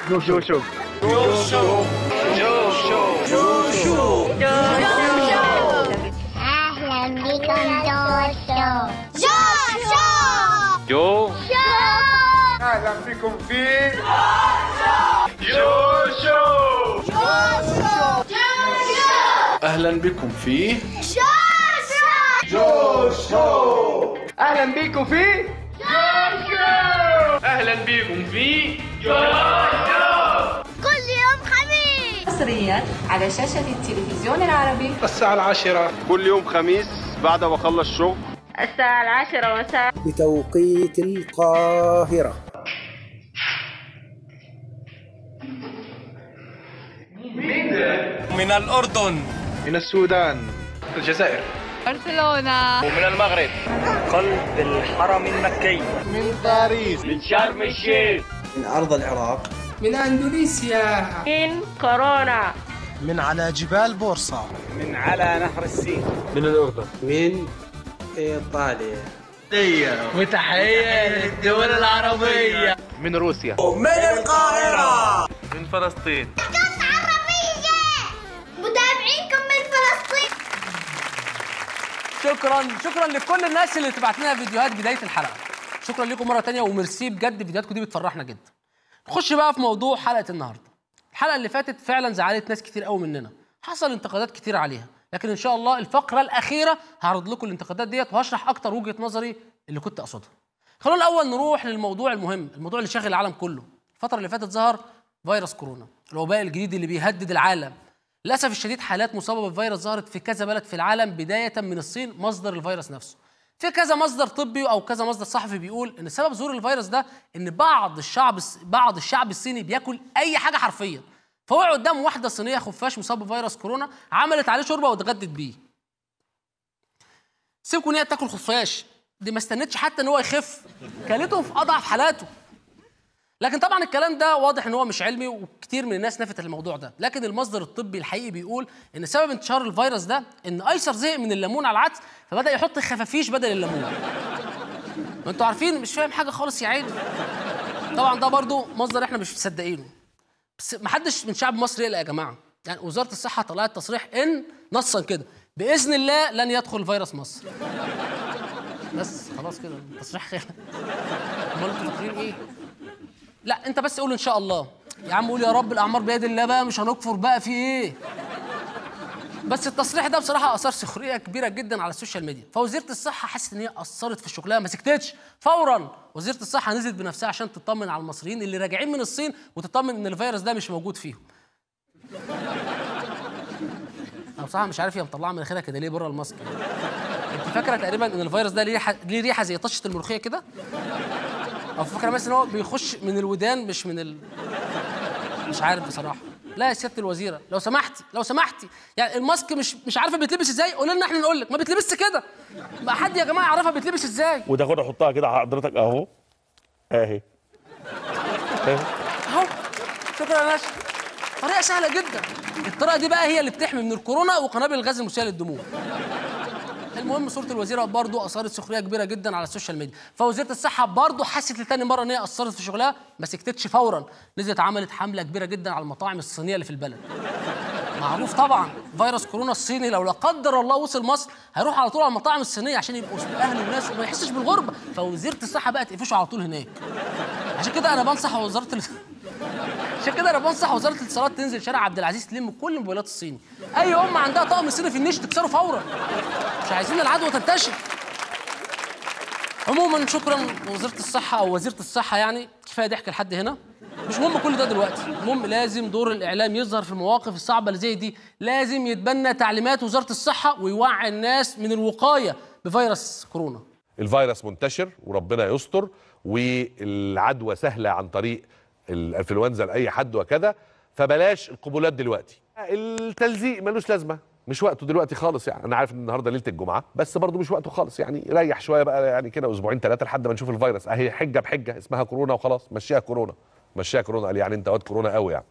جوشو جوشو جوشو جوشو أهلا بكم جوشو جوشو جو اهلا بكم في جوشو اهلا بكم في جوشو اهلا بيكم في اهلا بيكم في كل يوم خميس حصريا على شاشة التلفزيون العربي الساعة العاشرة كل يوم خميس بعد ما اخلص شغل الساعة العاشرة مساء بتوقيت القاهرة من الأردن من السودان الجزائر برشلونة ومن المغرب قلب الحرم المكي من شرم الشيخ من أرض العراق من أندونيسيا من كورونا من على جبال بورصة من على نهر السين من الاردن من إيطاليا وتحية للدول العربية من روسيا من القاهرة من فلسطين قصة عربية متابعينكم من فلسطين شكرا شكرا لكل الناس اللي تبعت لنا فيديوهات بدايه الحلقه شكرا لكم مره تانية وميرسي بجد فيديوهاتكم دي بتفرحنا جدا نخش بقى في موضوع حلقه النهارده الحلقه اللي فاتت فعلا زعلت ناس كتير قوي مننا حصل انتقادات كتير عليها لكن ان شاء الله الفقره الاخيره هعرض لكم الانتقادات ديت وهشرح اكتر وجهه نظري اللي كنت اقصدها خلونا الاول نروح للموضوع المهم الموضوع اللي شاغل العالم كله الفتره اللي فاتت ظهر فيروس كورونا الوباء الجديد اللي بيهدد العالم للاسف الشديد حالات مصابه بالفيروس ظهرت في كذا بلد في العالم بدايه من الصين مصدر الفيروس نفسه في كذا مصدر طبي او كذا مصدر صحفي بيقول ان سبب ظهور الفيروس ده ان بعض الشعب بعض الشعب الصيني بياكل اي حاجه حرفيا فوقع قدام واحده صينيه خفاش مصاب بفيروس كورونا عملت عليه شوربه واتغدت بيه سيبكم ان هي تاكل خفاش دي ما استنتش حتى ان هو يخف كلته في اضعف حالاته لكن طبعا الكلام ده واضح ان هو مش علمي وكتير من الناس نفت الموضوع ده لكن المصدر الطبي الحقيقي بيقول ان سبب انتشار الفيروس ده ان ايسر زهق من الليمون على العدس فبدا يحط خفافيش بدل الليمون ما انتوا عارفين مش فاهم حاجه خالص يا عيني طبعا ده برضو مصدر احنا مش مصدقينه بس ما حدش من شعب مصر يقلق يا جماعه يعني وزاره الصحه طلعت تصريح ان نصا كده باذن الله لن يدخل الفيروس مصر بس خلاص كده تصريح خير امال انتوا فاكرين ايه لا انت بس قول ان شاء الله يا عم قول يا رب الاعمار بيد الله بقى مش هنكفر بقى في ايه بس التصريح ده بصراحه اثار سخريه كبيره جدا على السوشيال ميديا فوزيره الصحه حست ان هي اثرت في شغلها ما سكتتش فورا وزيره الصحه نزلت بنفسها عشان تطمن على المصريين اللي راجعين من الصين وتطمن ان الفيروس ده مش موجود فيهم انا بصراحه مش عارف هي مطلعه مناخيرها كده ليه بره الماسك انت فاكره تقريبا ان الفيروس ده ليه ريحه ليه ريحه زي طشه الملوخيه كده او فاكره مثلا ان هو بيخش من الودان مش من ال... مش عارف بصراحه لا يا سياده الوزيره لو سمحتي لو سمحتي يعني الماسك مش مش عارفه بيتلبس ازاي قولي لنا احنا نقول لك ما بيتلبسش كده بقى حد يا جماعه يعرفها بيتلبس ازاي وتاخد احطها كده على حضرتك اهو اهي اهو شكرا يا باشا طريقه سهله جدا الطريقه دي بقى هي اللي بتحمي من الكورونا وقنابل الغاز المسيل للدموع المهم صوره الوزيره برضو اثارت سخريه كبيره جدا على السوشيال ميديا فوزيره الصحه برضو حست لتاني مره ان هي اثرت في شغلها ما سكتتش فورا نزلت عملت حمله كبيره جدا على المطاعم الصينيه اللي في البلد معروف طبعا فيروس كورونا الصيني لو لا قدر الله وصل مصر هيروح على طول على المطاعم الصينيه عشان يبقوا وسط اهل وناس وما يحسش بالغربه فوزيره الصحه بقى تقفشه على طول هناك عشان كده انا بنصح وزاره ال... عشان كده انا بنصح وزاره الاتصالات تنزل شارع عبد العزيز تلم كل موبايلات الصيني اي ام عندها طقم صيني في النيش تكسره فورا مش عايزين العدوى تنتشر عموما شكرا لوزاره الصحه او وزيره الصحه يعني كفايه ضحك لحد هنا مش مهم كل ده دلوقتي المهم لازم دور الاعلام يظهر في المواقف الصعبه اللي زي دي لازم يتبنى تعليمات وزاره الصحه ويوعي الناس من الوقايه بفيروس كورونا الفيروس منتشر وربنا يستر والعدوى سهله عن طريق الانفلونزا لاي حد وكذا فبلاش القبولات دلوقتي التلزيق ملوش لازمه مش وقته دلوقتي خالص يعني انا عارف ان النهارده ليله الجمعه بس برضه مش وقته خالص يعني ريح شويه بقى يعني كده اسبوعين ثلاثه لحد ما نشوف الفيروس اهي حجه بحجه اسمها كورونا وخلاص مشيها كورونا مشيها كورونا قال يعني انت واد كورونا قوي يعني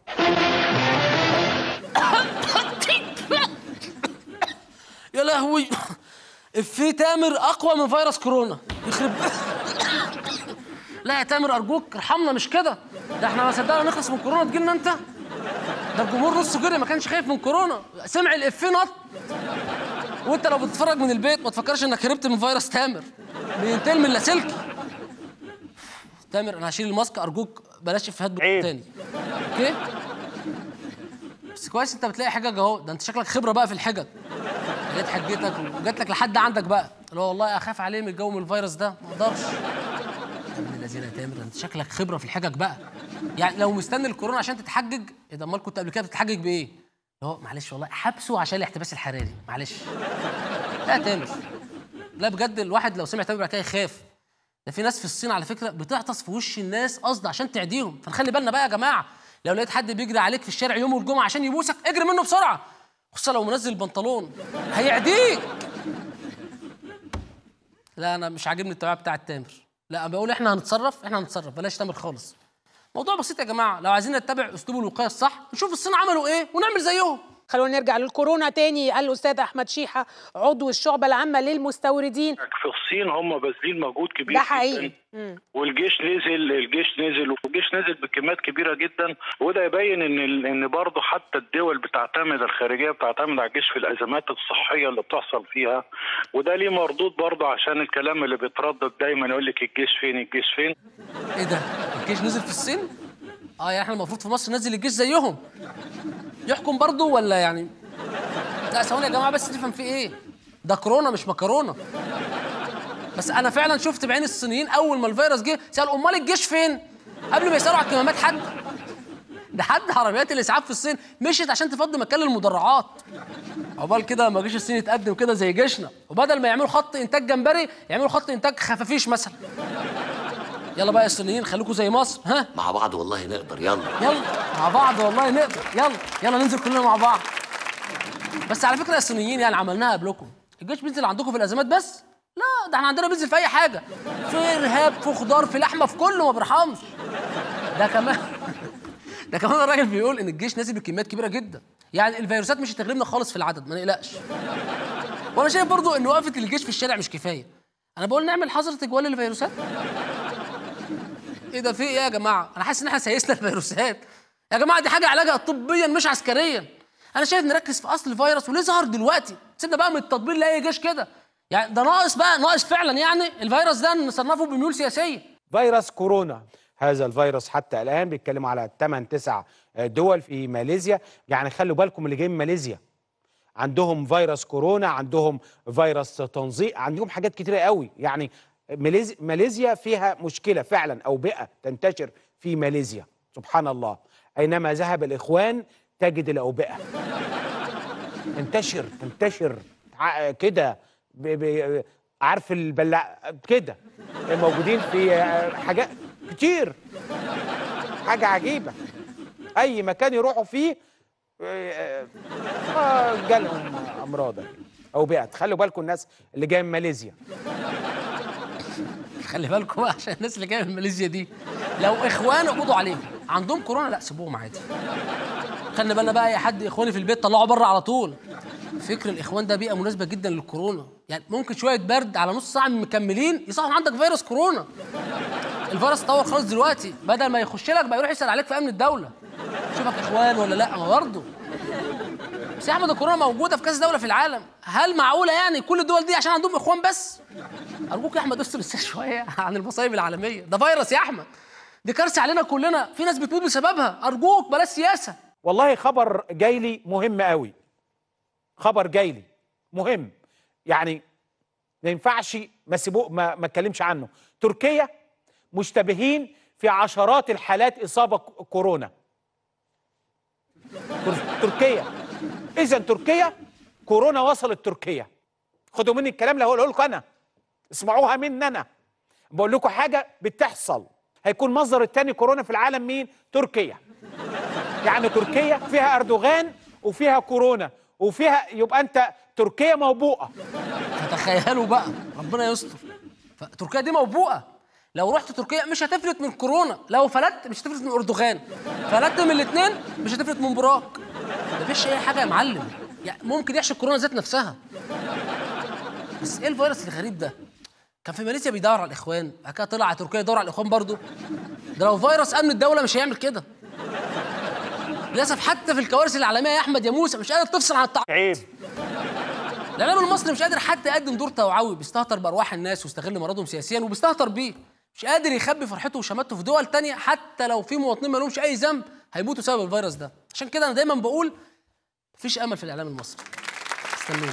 يا لهوي في تامر اقوى من فيروس كورونا يخرب لا يا تامر ارجوك ارحمنا مش كده ده احنا ما صدقنا نخلص من كورونا تجيلنا انت ده الجمهور نص جري ما كانش خايف من كورونا سمع الافيه نط وانت لو بتتفرج من البيت ما تفكرش انك هربت من فيروس تامر بينتقل من اللاسلكي تامر انا هشيل الماسك ارجوك بلاش افيهات تاني اوكي بس كويس انت بتلاقي حجج اهو ده انت شكلك خبره بقى في الحجج لقيت حجتك وجات لك لحد عندك بقى اللي هو والله اخاف عليه من الجو من الفيروس ده ما اقدرش يا ابن الذين يا تامر انت شكلك خبره في الحجج بقى يعني لو مستني الكورونا عشان تتحجج ايه ده امال كنت قبل كده بتتحجج بايه؟ اللي هو معلش والله حبسه عشان الاحتباس الحراري معلش لا يا تامر لا بجد الواحد لو سمع تامر بعد كده يخاف ده في ناس في الصين على فكره بتعطس في وش الناس قصد عشان تعديهم فنخلي بالنا بقى يا جماعه لو لقيت حد بيجري عليك في الشارع يوم الجمعه عشان يبوسك اجري منه بسرعه خصوصا لو منزل البنطلون هيعديك لا انا مش عاجبني التوعيه بتاع تامر لا أنا بقول احنا هنتصرف احنا هنتصرف بلاش تامر خالص موضوع بسيط يا جماعه لو عايزين نتبع اسلوب الوقايه الصح نشوف الصين عملوا ايه ونعمل زيهم خلونا نرجع للكورونا تاني قال الاستاذ احمد شيحه عضو الشعبه العامه للمستوردين في الصين هم باذلين مجهود كبير ده حقيقي جداً. مم. والجيش نزل الجيش نزل والجيش نزل بكميات كبيره جدا وده يبين ان ال- ان برضه حتى الدول بتعتمد الخارجيه بتعتمد على الجيش في الازمات الصحيه اللي بتحصل فيها وده ليه مردود برضه عشان الكلام اللي بيتردد دايما يقول لك الجيش فين الجيش فين ايه ده الجيش نزل في الصين اه يعني احنا المفروض في مصر ننزل الجيش زيهم يحكم برضه ولا يعني لا ثواني يا جماعه بس نفهم في ايه ده كورونا مش مكرونه بس انا فعلا شفت بعين الصينيين اول ما الفيروس جه سالوا امال الجيش فين قبل ما يسالوا على الكمامات حد ده حد عربيات الاسعاف في الصين مشيت عشان تفضي مكان للمدرعات عقبال كده لما جيش الصين يتقدم كده زي جيشنا وبدل ما يعملوا خط انتاج جمبري يعملوا خط انتاج خفافيش مثلا يلا بقى يا الصينيين خليكم زي مصر ها مع بعض والله نقدر يلا يلا مع بعض والله نقدر يلا يلا ننزل كلنا مع بعض بس على فكره يا الصينيين يعني عملناها قبلكم الجيش بينزل عندكم في الازمات بس لا ده احنا عندنا بينزل في اي حاجه في ارهاب في خضار في لحمه في كله ما بيرحمش ده كمان ده كمان الراجل بيقول ان الجيش نازل بكميات كبيره جدا يعني الفيروسات مش هتغلبنا خالص في العدد ما نقلقش وانا شايف برضو ان وقفه الجيش في الشارع مش كفايه انا بقول نعمل حظر تجوال للفيروسات ايه ده في ايه يا جماعه انا حاسس ان احنا سيسنا الفيروسات يا جماعه دي حاجه علاجها طبيا مش عسكريا انا شايف نركز في اصل الفيروس وليه ظهر دلوقتي سيبنا بقى من التطبيل لاي جيش كده يعني ده ناقص بقى ناقص فعلا يعني الفيروس ده نصنفه بميول سياسيه فيروس كورونا هذا الفيروس حتى الان بيتكلموا على 8 9 دول في ماليزيا يعني خلوا بالكم اللي جايين من ماليزيا عندهم فيروس كورونا عندهم فيروس تنظيق عندهم حاجات كتيره قوي يعني ماليزيا, ماليزيا فيها مشكله فعلا اوبئه تنتشر في ماليزيا سبحان الله اينما ذهب الاخوان تجد الاوبئه تنتشر تنتشر ع- كده ب- ب- عارف البلاع كده موجودين في حاجات كتير حاجه عجيبه اي مكان يروحوا فيه آه، آه، جالهم امراض اوبئه خلوا بالكم الناس اللي جايه من ماليزيا خلي بالكم بقى عشان الناس اللي جايه من ماليزيا دي لو اخوان قبضوا عليهم عندهم كورونا لا سيبوهم عادي خلي بالنا بقى اي حد اخواني في البيت طلعوا بره على طول فكر الاخوان ده بيئه مناسبه جدا للكورونا يعني ممكن شويه برد على نص ساعه مكملين يصحوا عندك فيروس كورونا الفيروس اتطور خالص دلوقتي بدل ما يخش لك بقى يروح يسال عليك في امن الدوله شوفك اخوان ولا لا ما برضه بس يا احمد الكورونا موجوده في كذا دوله في العالم هل معقوله يعني كل الدول دي عشان عندهم اخوان بس ارجوك يا احمد استر السير شويه عن المصايب العالميه ده فيروس يا احمد دي كارثه علينا كلنا في ناس بتموت بسببها ارجوك بلاش سياسه والله خبر جاي لي مهم قوي خبر جاي لي مهم يعني ما ينفعش ما سيبوه ما ما اتكلمش عنه تركيا مشتبهين في عشرات الحالات اصابه ك- كورونا تر- تركيا اذا تركيا كورونا وصلت تركيا خدوا مني الكلام اللي هقوله لكم انا اسمعوها مني انا بقول لكم حاجه بتحصل هيكون مصدر الثاني كورونا في العالم مين تركيا يعني تركيا فيها اردوغان وفيها كورونا وفيها يبقى انت تركيا موبوءه فتخيلوا بقى ربنا يستر فتركيا دي موبوءه لو رحت تركيا مش هتفلت من كورونا لو فلت مش هتفلت من اردوغان فلت من الاثنين مش هتفلت من براك مفيش اي حاجه يا معلم يعني ممكن يحشي الكورونا ذات نفسها بس ايه الفيروس الغريب ده كان في ماليزيا بيدور على الاخوان بعد كده طلع على تركيا يدور على الاخوان برضه ده لو فيروس امن الدوله مش هيعمل كده للاسف حتى في الكوارث العالميه يا احمد يا موسى مش قادر تفصل عن التعقيد عيب الاعلام المصري مش قادر حتى يقدم دور توعوي بيستهتر بارواح الناس ويستغل مرضهم سياسيا وبيستهتر بيه مش قادر يخبي فرحته وشماته في دول تانية حتى لو في مواطنين ما لهمش اي ذنب هيموتوا بسبب الفيروس ده عشان كده انا دايما بقول مفيش امل في الاعلام المصري استنوني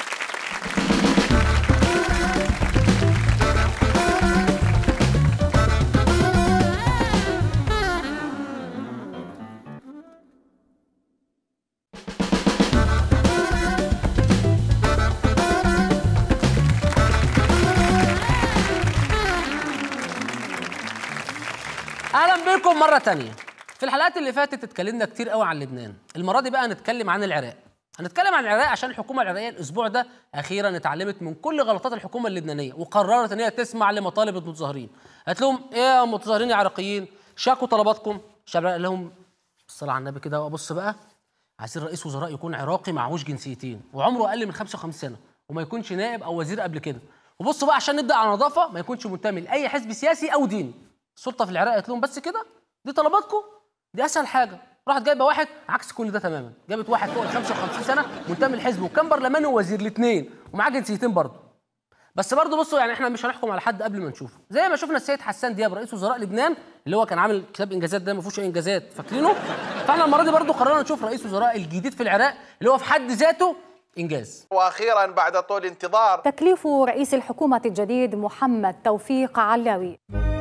اهلا بكم مره تانية في الحلقات اللي فاتت اتكلمنا كتير قوي عن لبنان المره دي بقى هنتكلم عن العراق هنتكلم عن العراق عشان الحكومه العراقيه الاسبوع ده اخيرا اتعلمت من كل غلطات الحكومه اللبنانيه وقررت ان هي تسمع لمطالب المتظاهرين قالت لهم ايه يا متظاهرين يا عراقيين شاكوا طلباتكم الشعب العراقي قال لهم الصلاه على النبي كده وابص بقى عايزين رئيس وزراء يكون عراقي معهوش جنسيتين وعمره اقل من 55 سنه وما يكونش نائب او وزير قبل كده وبصوا بقى عشان نبدا على نظافه ما يكونش منتمي لاي حزب سياسي او ديني السلطه في العراق قالت لهم بس كده دي طلباتكم دي اسهل حاجه راحت جايبه واحد عكس كل ده تماما جابت واحد فوق ال 55 سنه منتمي للحزب وكان برلماني ووزير الاثنين ومعاه جنسيتين برضه بس برضه بصوا يعني احنا مش هنحكم على حد قبل ما نشوفه زي ما شفنا السيد حسان دياب رئيس وزراء لبنان اللي هو كان عامل كتاب انجازات ده ما فيهوش اي انجازات فاكرينه فاحنا المره دي برضه قررنا نشوف رئيس وزراء الجديد في العراق اللي هو في حد ذاته انجاز واخيرا بعد طول انتظار تكليف رئيس الحكومة الجديد محمد توفيق علاوي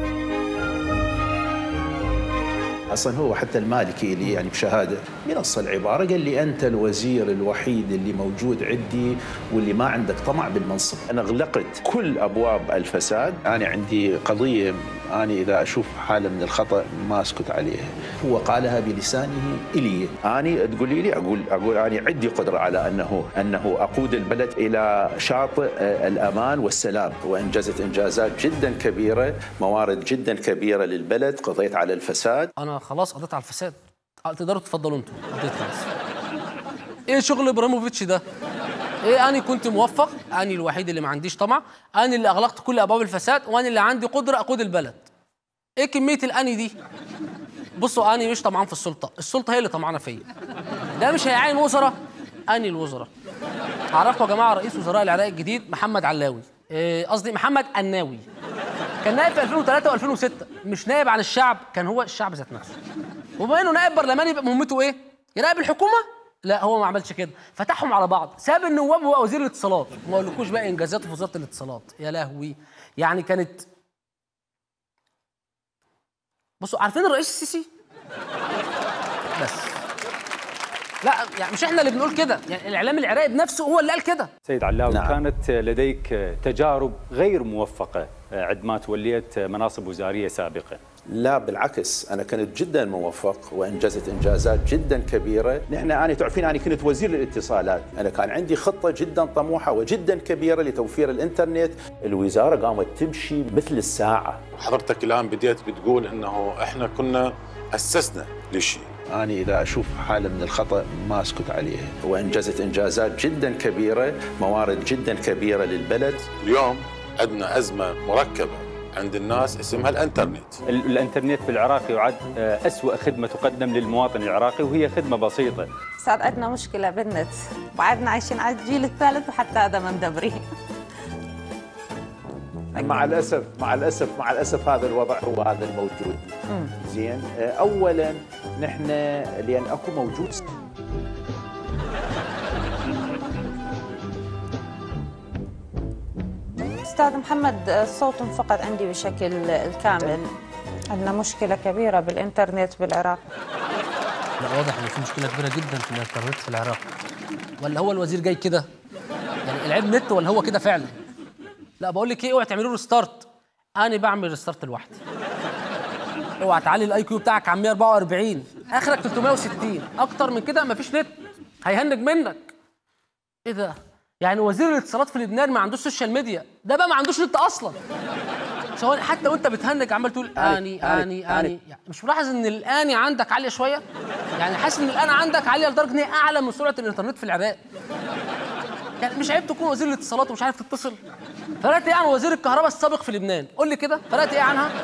اصلا هو حتى المالكي اللي يعني بشهاده بنص العباره قال لي انت الوزير الوحيد اللي موجود عندي واللي ما عندك طمع بالمنصب انا غلقت كل ابواب الفساد انا عندي قضيه انا اذا اشوف حاله من الخطا ما اسكت عليها هو قالها بلسانه الي انا تقولي لي اقول اقول انا عندي قدره على انه انه اقود البلد الى شاطئ آه، الامان والسلام وانجزت انجازات جدا كبيره موارد جدا كبيره للبلد قضيت على الفساد انا خلاص قضيت على الفساد آه، تقدروا تفضلوا انتوا قضيت خلاص ايه شغل ابراهيموفيتش ده ايه انا كنت موفق انا الوحيد اللي ما عنديش طمع انا اللي اغلقت كل ابواب الفساد وانا اللي عندي قدره اقود البلد ايه كميه الاني دي بصوا انا مش طمعان في السلطه السلطه هي اللي طمعانه فيا ده مش هيعين وزراء اني الوزراء اعرفكم يا جماعه رئيس وزراء العراق الجديد محمد علاوي إيه، قصدي محمد الناوي كان نائب في 2003 و2006 مش نائب عن الشعب كان هو الشعب ذات نفسه وبما انه نائب برلماني يبقى مهمته ايه يراقب الحكومه لا هو ما عملش كده فتحهم على بعض ساب النواب وبقى وزير الاتصالات وما اقولكوش بقى انجازاته في وزاره الاتصالات يا لهوي يعني كانت بصوا عارفين الرئيس السيسي بس لا يعني مش احنا اللي بنقول كده يعني الاعلام العراقي بنفسه هو اللي قال كده سيد علاوي نعم. نعم. كانت لديك تجارب غير موفقة عندما توليت مناصب وزارية سابقة لا بالعكس انا كنت جدا موفق وانجزت انجازات جدا كبيره نحن انا تعرفين انا كنت وزير الاتصالات انا كان عندي خطه جدا طموحه وجدا كبيره لتوفير الانترنت الوزاره قامت تمشي مثل الساعه حضرتك الان بديت بتقول انه احنا كنا اسسنا لشيء أنا إذا أشوف حالة من الخطأ ما أسكت عليها وأنجزت إنجازات جدا كبيرة موارد جدا كبيرة للبلد اليوم عندنا ازمه مركبه عند الناس اسمها الانترنت ال- الانترنت في العراق يعد آه، أسوأ خدمة تقدم للمواطن العراقي وهي خدمة بسيطة صار عندنا مشكلة بالنت وبعدنا عايشين على الجيل الثالث وحتى هذا ما مدبرين مع الأسف مع الأسف مع الأسف هذا الوضع هو هذا الموجود زين آه، أولا نحن لأن أكو موجود أستاذ محمد الصوت انفقد عندي بشكل الكامل عندنا مشكلة كبيرة بالإنترنت بالعراق لا واضح ان في مشكله كبيره جدا في الانترنت في العراق ولا هو الوزير جاي كده يعني العيب نت ولا هو كده فعلا لا بقول لك ايه اوعي تعملوا له ستارت انا بعمل ريستارت لوحدي اوعى تعلي الاي كيو بتاعك عن 144 اخرك 360 اكتر من كده مفيش نت هيهنج منك ايه ده يعني وزير الاتصالات في لبنان ما عندوش سوشيال ميديا ده بقى ما عندوش نت اصلا سواء حتى وانت بتهنج عمال تقول اني آني، اني اني يعني مش ملاحظ ان الاني عندك عاليه شويه يعني حاسس ان الان عندك عاليه لدرجه ان هي اعلى من سرعه الانترنت في العراق يعني مش عيب تكون وزير الاتصالات ومش عارف تتصل فرقت ايه عن وزير الكهرباء السابق في لبنان قول لي كده فرقت ايه عنها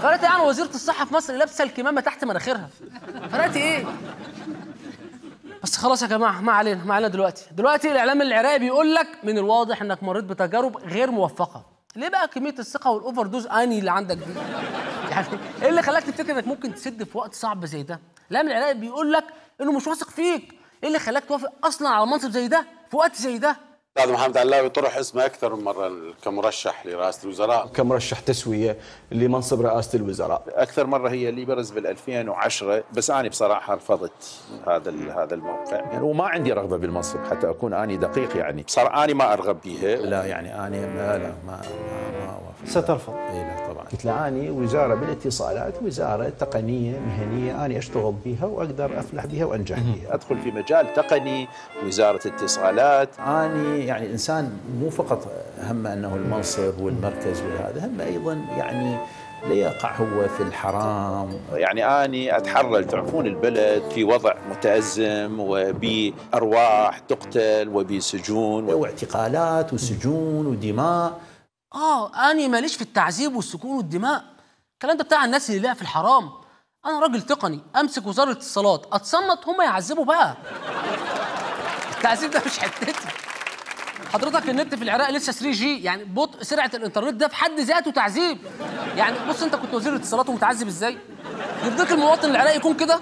فرقت يعني وزيره الصحه في مصر لابسه الكمامه تحت مناخيرها فرقت ايه بس خلاص يا جماعه ما علينا ما علينا دلوقتي دلوقتي الاعلام العراقي بيقول لك من الواضح انك مريت بتجارب غير موفقه ليه بقى كميه الثقه والاوفر دوز اني اللي عندك دي يعني ايه اللي خلاك تفتكر انك ممكن تسد في وقت صعب زي ده الاعلام العراقي بيقول لك انه مش واثق فيك ايه اللي خلاك توافق اصلا على منصب زي ده في وقت زي ده الاستاذ محمد علاوي طرح اسمه اكثر من مره كمرشح لرئاسه الوزراء كمرشح تسويه لمنصب رئاسه الوزراء اكثر مره هي اللي برز بال 2010 بس انا بصراحه رفضت هذا ال- هذا الموقع يعني وما عندي رغبه بالمنصب حتى اكون اني دقيق يعني بصراحه انا ما ارغب بها لا يعني انا ما لا ما ما, ما أوافق. سترفض اي لا طبعا قلت له اني وزاره بالاتصالات وزاره تقنيه مهنيه انا اشتغل بها واقدر افلح بها وانجح بها ادخل في مجال تقني وزاره اتصالات اني يعني انسان مو فقط هم انه المنصب والمركز وهذا هم ايضا يعني لا يقع هو في الحرام يعني اني اتحرج تعرفون البلد في وضع متازم وبارواح تقتل وبسجون واعتقالات وسجون ودماء اه اني ماليش في التعذيب والسكون والدماء الكلام ده بتاع الناس اللي لها في الحرام انا راجل تقني امسك وزاره الاتصالات اتصنت هم يعذبوا بقى التعذيب ده مش حتتي حضرتك النت في العراق لسه 3 جي يعني بطء سرعه الانترنت ده في حد ذاته تعذيب يعني بص انت كنت وزير الاتصالات ومتعذب ازاي يرضيك المواطن العراقي يكون كده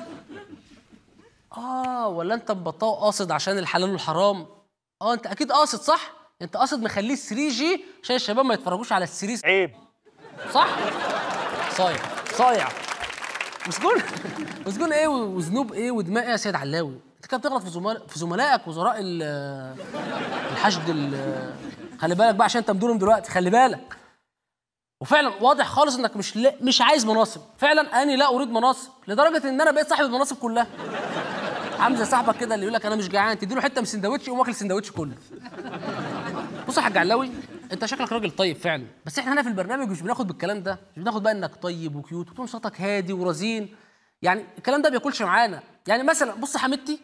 اه ولا انت مبطاه قاصد عشان الحلال والحرام اه انت اكيد قاصد صح انت قاصد مخليه 3 جي عشان الشباب ما يتفرجوش على السيريز عيب صح صايع صايع مسجون مسجون ايه وذنوب ايه ودماء ايه يا سيد علاوي انت كده بتغلط في زملاء في زملائك وزراء ال- الحشد ال- خلي بالك بقى عشان انت مدورهم دلوقتي خلي بالك وفعلا واضح خالص انك مش لا مش عايز مناصب فعلا اني لا اريد مناصب لدرجه ان انا بقيت صاحب المناصب كلها عامل زي صاحبك كده اللي يقول لك انا مش جعان تديله حته من السندوتش يقوم واكل السندوتش كله بص يا حاج علاوي انت شكلك راجل طيب فعلا بس احنا هنا في البرنامج مش بناخد بالكلام ده مش بناخد بقى انك طيب وكيوت وتكون صوتك هادي ورزين يعني الكلام ده بياكلش معانا يعني مثلا بص حميدتي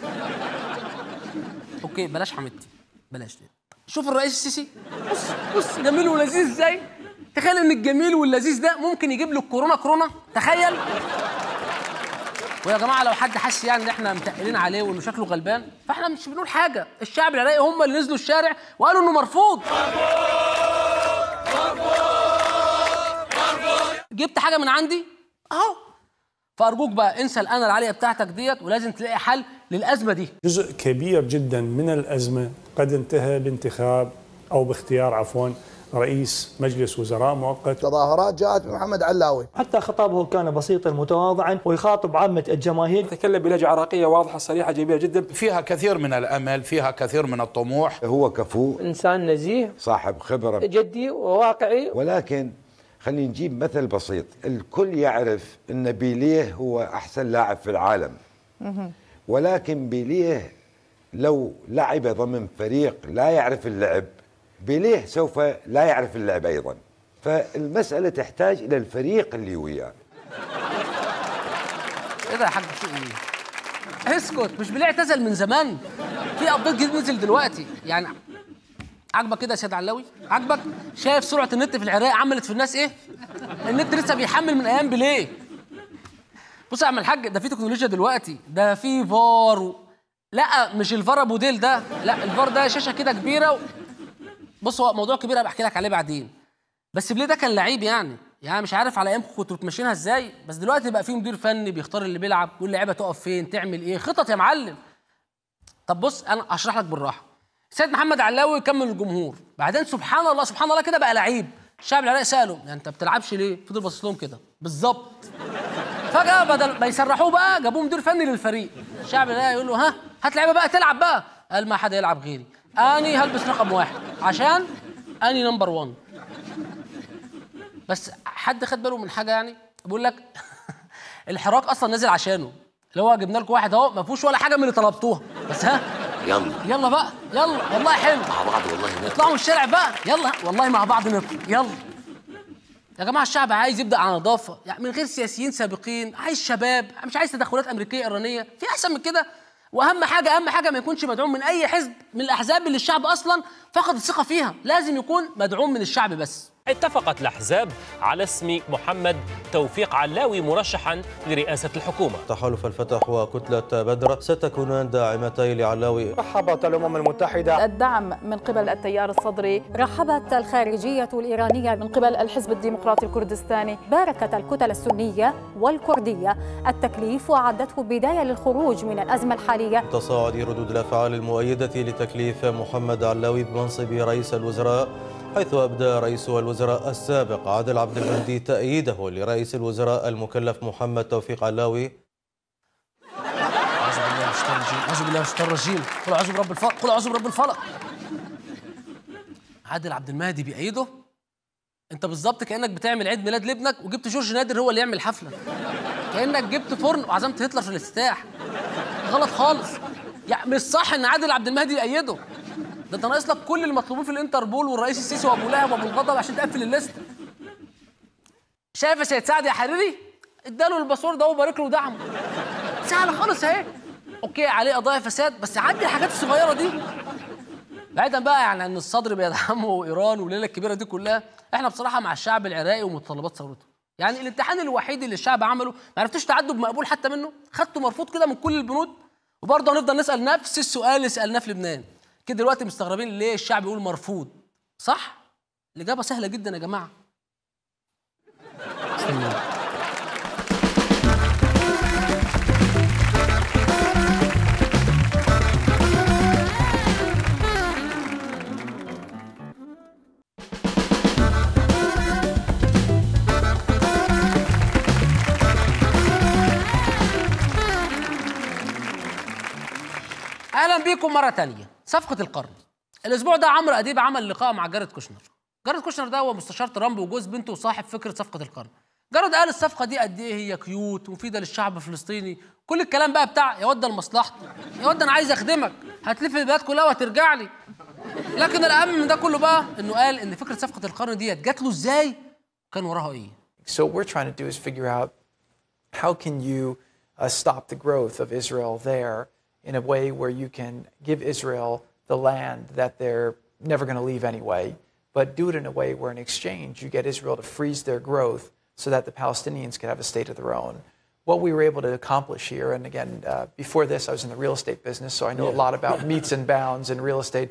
اوكي بلاش حميدتي بلاش دي. شوف الرئيس السيسي بص بص جميل ولذيذ ازاي تخيل ان الجميل واللذيذ ده ممكن يجيب له الكورونا كورونا تخيل ويا جماعه لو حد حس يعني ان احنا متقلين عليه وانه شكله غلبان فاحنا مش بنقول حاجه الشعب العراقي هم اللي نزلوا الشارع وقالوا انه مرفوض جبت حاجه من عندي اهو فارجوك بقى انسى الانا العاليه بتاعتك ديت ولازم تلاقي حل للازمه دي جزء كبير جدا من الأزمة قد انتهى بانتخاب أو باختيار عفوا رئيس مجلس وزراء مؤقت تظاهرات جاءت من محمد علاوي حتى خطابه كان بسيطا متواضعا ويخاطب عامة الجماهير تكلم بلهجة عراقية واضحة صريحة جميلة جدا فيها كثير من الأمل فيها كثير من الطموح هو كفو إنسان نزيه صاحب خبرة جدي وواقعي ولكن خلينا نجيب مثل بسيط الكل يعرف ان بيليه هو احسن لاعب في العالم ولكن بيليه لو لعب ضمن فريق لا يعرف اللعب بيليه سوف لا يعرف اللعب ايضا فالمساله تحتاج الى الفريق اللي وياه ايه ده يا حاج في ايه؟ اسكت مش بلاقي اعتزل من زمان في ابديت جديد نزل دلوقتي يعني عاجبك كده يا سيد علاوي عاجبك شايف سرعه النت في العراق عملت في الناس ايه النت لسه بيحمل من ايام بليه بص يا عم الحاج ده في تكنولوجيا دلوقتي ده في فار و... لا مش الفار ابو ديل ده لا الفار ده شاشه كده كبيره و... بص هو موضوع كبير هبقى احكي لك عليه بعدين بس بليه ده كان لعيب يعني يعني مش عارف على ايامكم كنتوا بتمشينها ازاي بس دلوقتي بقى في مدير فني بيختار اللي بيلعب كل لعيبه تقف فين تعمل ايه خطط يا معلم طب بص انا هشرح لك بالراحه سيد محمد علاوي كمل الجمهور بعدين سبحان الله سبحان الله كده بقى لعيب الشعب العراقي ساله يعني انت بتلعبش ليه فضل باصص لهم كده بالظبط فجاه بدل ما يسرحوه بقى جابوه مدير فني للفريق الشعب العراقي يقول له ها هات لعيبه بقى تلعب بقى قال ما حد يلعب غيري اني هلبس رقم واحد عشان اني نمبر 1 بس حد خد باله من حاجه يعني بيقول لك الحراك اصلا نازل عشانه اللي هو جبنا لكم واحد اهو ما فيهوش ولا حاجه من اللي طلبتوها بس ها يلا يلا بقى يلا والله حلو مع بعض والله نطلع اطلعوا من الشارع بقى يلا والله مع بعض نطلع يلا يا جماعه الشعب عايز يبدا على نظافه يعني من غير سياسيين سابقين عايز شباب مش عايز تدخلات امريكيه ايرانيه في احسن من كده واهم حاجه اهم حاجه ما يكونش مدعوم من اي حزب من الاحزاب اللي الشعب اصلا فقد الثقه فيها لازم يكون مدعوم من الشعب بس اتفقت الأحزاب على اسم محمد توفيق علاوي مرشحا لرئاسة الحكومة تحالف الفتح وكتلة بدر ستكونان داعمتين لعلاوي رحبت الأمم المتحدة الدعم من قبل التيار الصدري رحبت الخارجية الإيرانية من قبل الحزب الديمقراطي الكردستاني باركت الكتل السنية والكردية التكليف وعدته بداية للخروج من الأزمة الحالية تصاعد ردود الأفعال المؤيدة لتكليف محمد علاوي بمنصب رئيس الوزراء حيث أبدى رئيس الوزراء السابق عادل عبد المهدي تأييده لرئيس الوزراء المكلف محمد توفيق علاوي اعوذ بالله من الشيطان الرجيم اعوذ بالله من الشيطان الرجيم قل اعوذ برب الفلق قل اعوذ برب الفلق عادل عبد المهدي بيأيده انت بالظبط كانك بتعمل عيد ميلاد لابنك وجبت جورج نادر هو اللي يعمل الحفله كانك جبت فرن وعزمت هتلر في الافتتاح غلط خالص يعني مش صح ان عادل عبد المهدي يأيده ده انت ناقص لك كل المطلوبين في الانتربول والرئيس السيسي وابو لهب وابو الغضب عشان تقفل الليست شايف يا سيد سعد يا حريري اداله الباسورد ده وبارك له ودعمه سهله خالص اهي اوكي عليه قضايا فساد بس عدي الحاجات الصغيره دي بعيدا بقى يعني ان الصدر بيدعمه ايران والليله الكبيره دي كلها احنا بصراحه مع الشعب العراقي ومتطلبات ثورته يعني الامتحان الوحيد اللي الشعب عمله ما عرفتوش تعدوا بمقبول حتى منه خدته مرفوض كده من كل البنود وبرضه هنفضل نسال نفس السؤال اللي سالناه في لبنان كده دلوقتي مستغربين ليه الشعب يقول مرفوض صح الاجابه سهله جدا يا جماعه استنوا. اهلا بيكم مره تانية صفقه القرن الاسبوع ده عمرو اديب عمل لقاء مع جارد كوشنر جارد كوشنر ده هو مستشار ترامب وجوز بنته وصاحب فكره صفقه القرن جارد قال الصفقه دي قد ايه هي كيوت ومفيده للشعب الفلسطيني كل الكلام بقى بتاع يا ود لمصلحتي يا ود انا عايز اخدمك هتلف البلاد كلها وهترجع لي لكن الاهم من ده كله بقى انه قال ان فكره صفقه القرن ديت جات له ازاي كان وراها ايه So what we're trying to do is figure out how can you uh, stop the growth of Israel there in a way where you can give Israel the land that they're never going to leave anyway, but do it in a way where in exchange you get Israel to freeze their growth so that the Palestinians can have a state of their own. What we were able to accomplish here, and again, uh, before this, I was in the real estate business, so I know a lot about meets and bounds and real estate.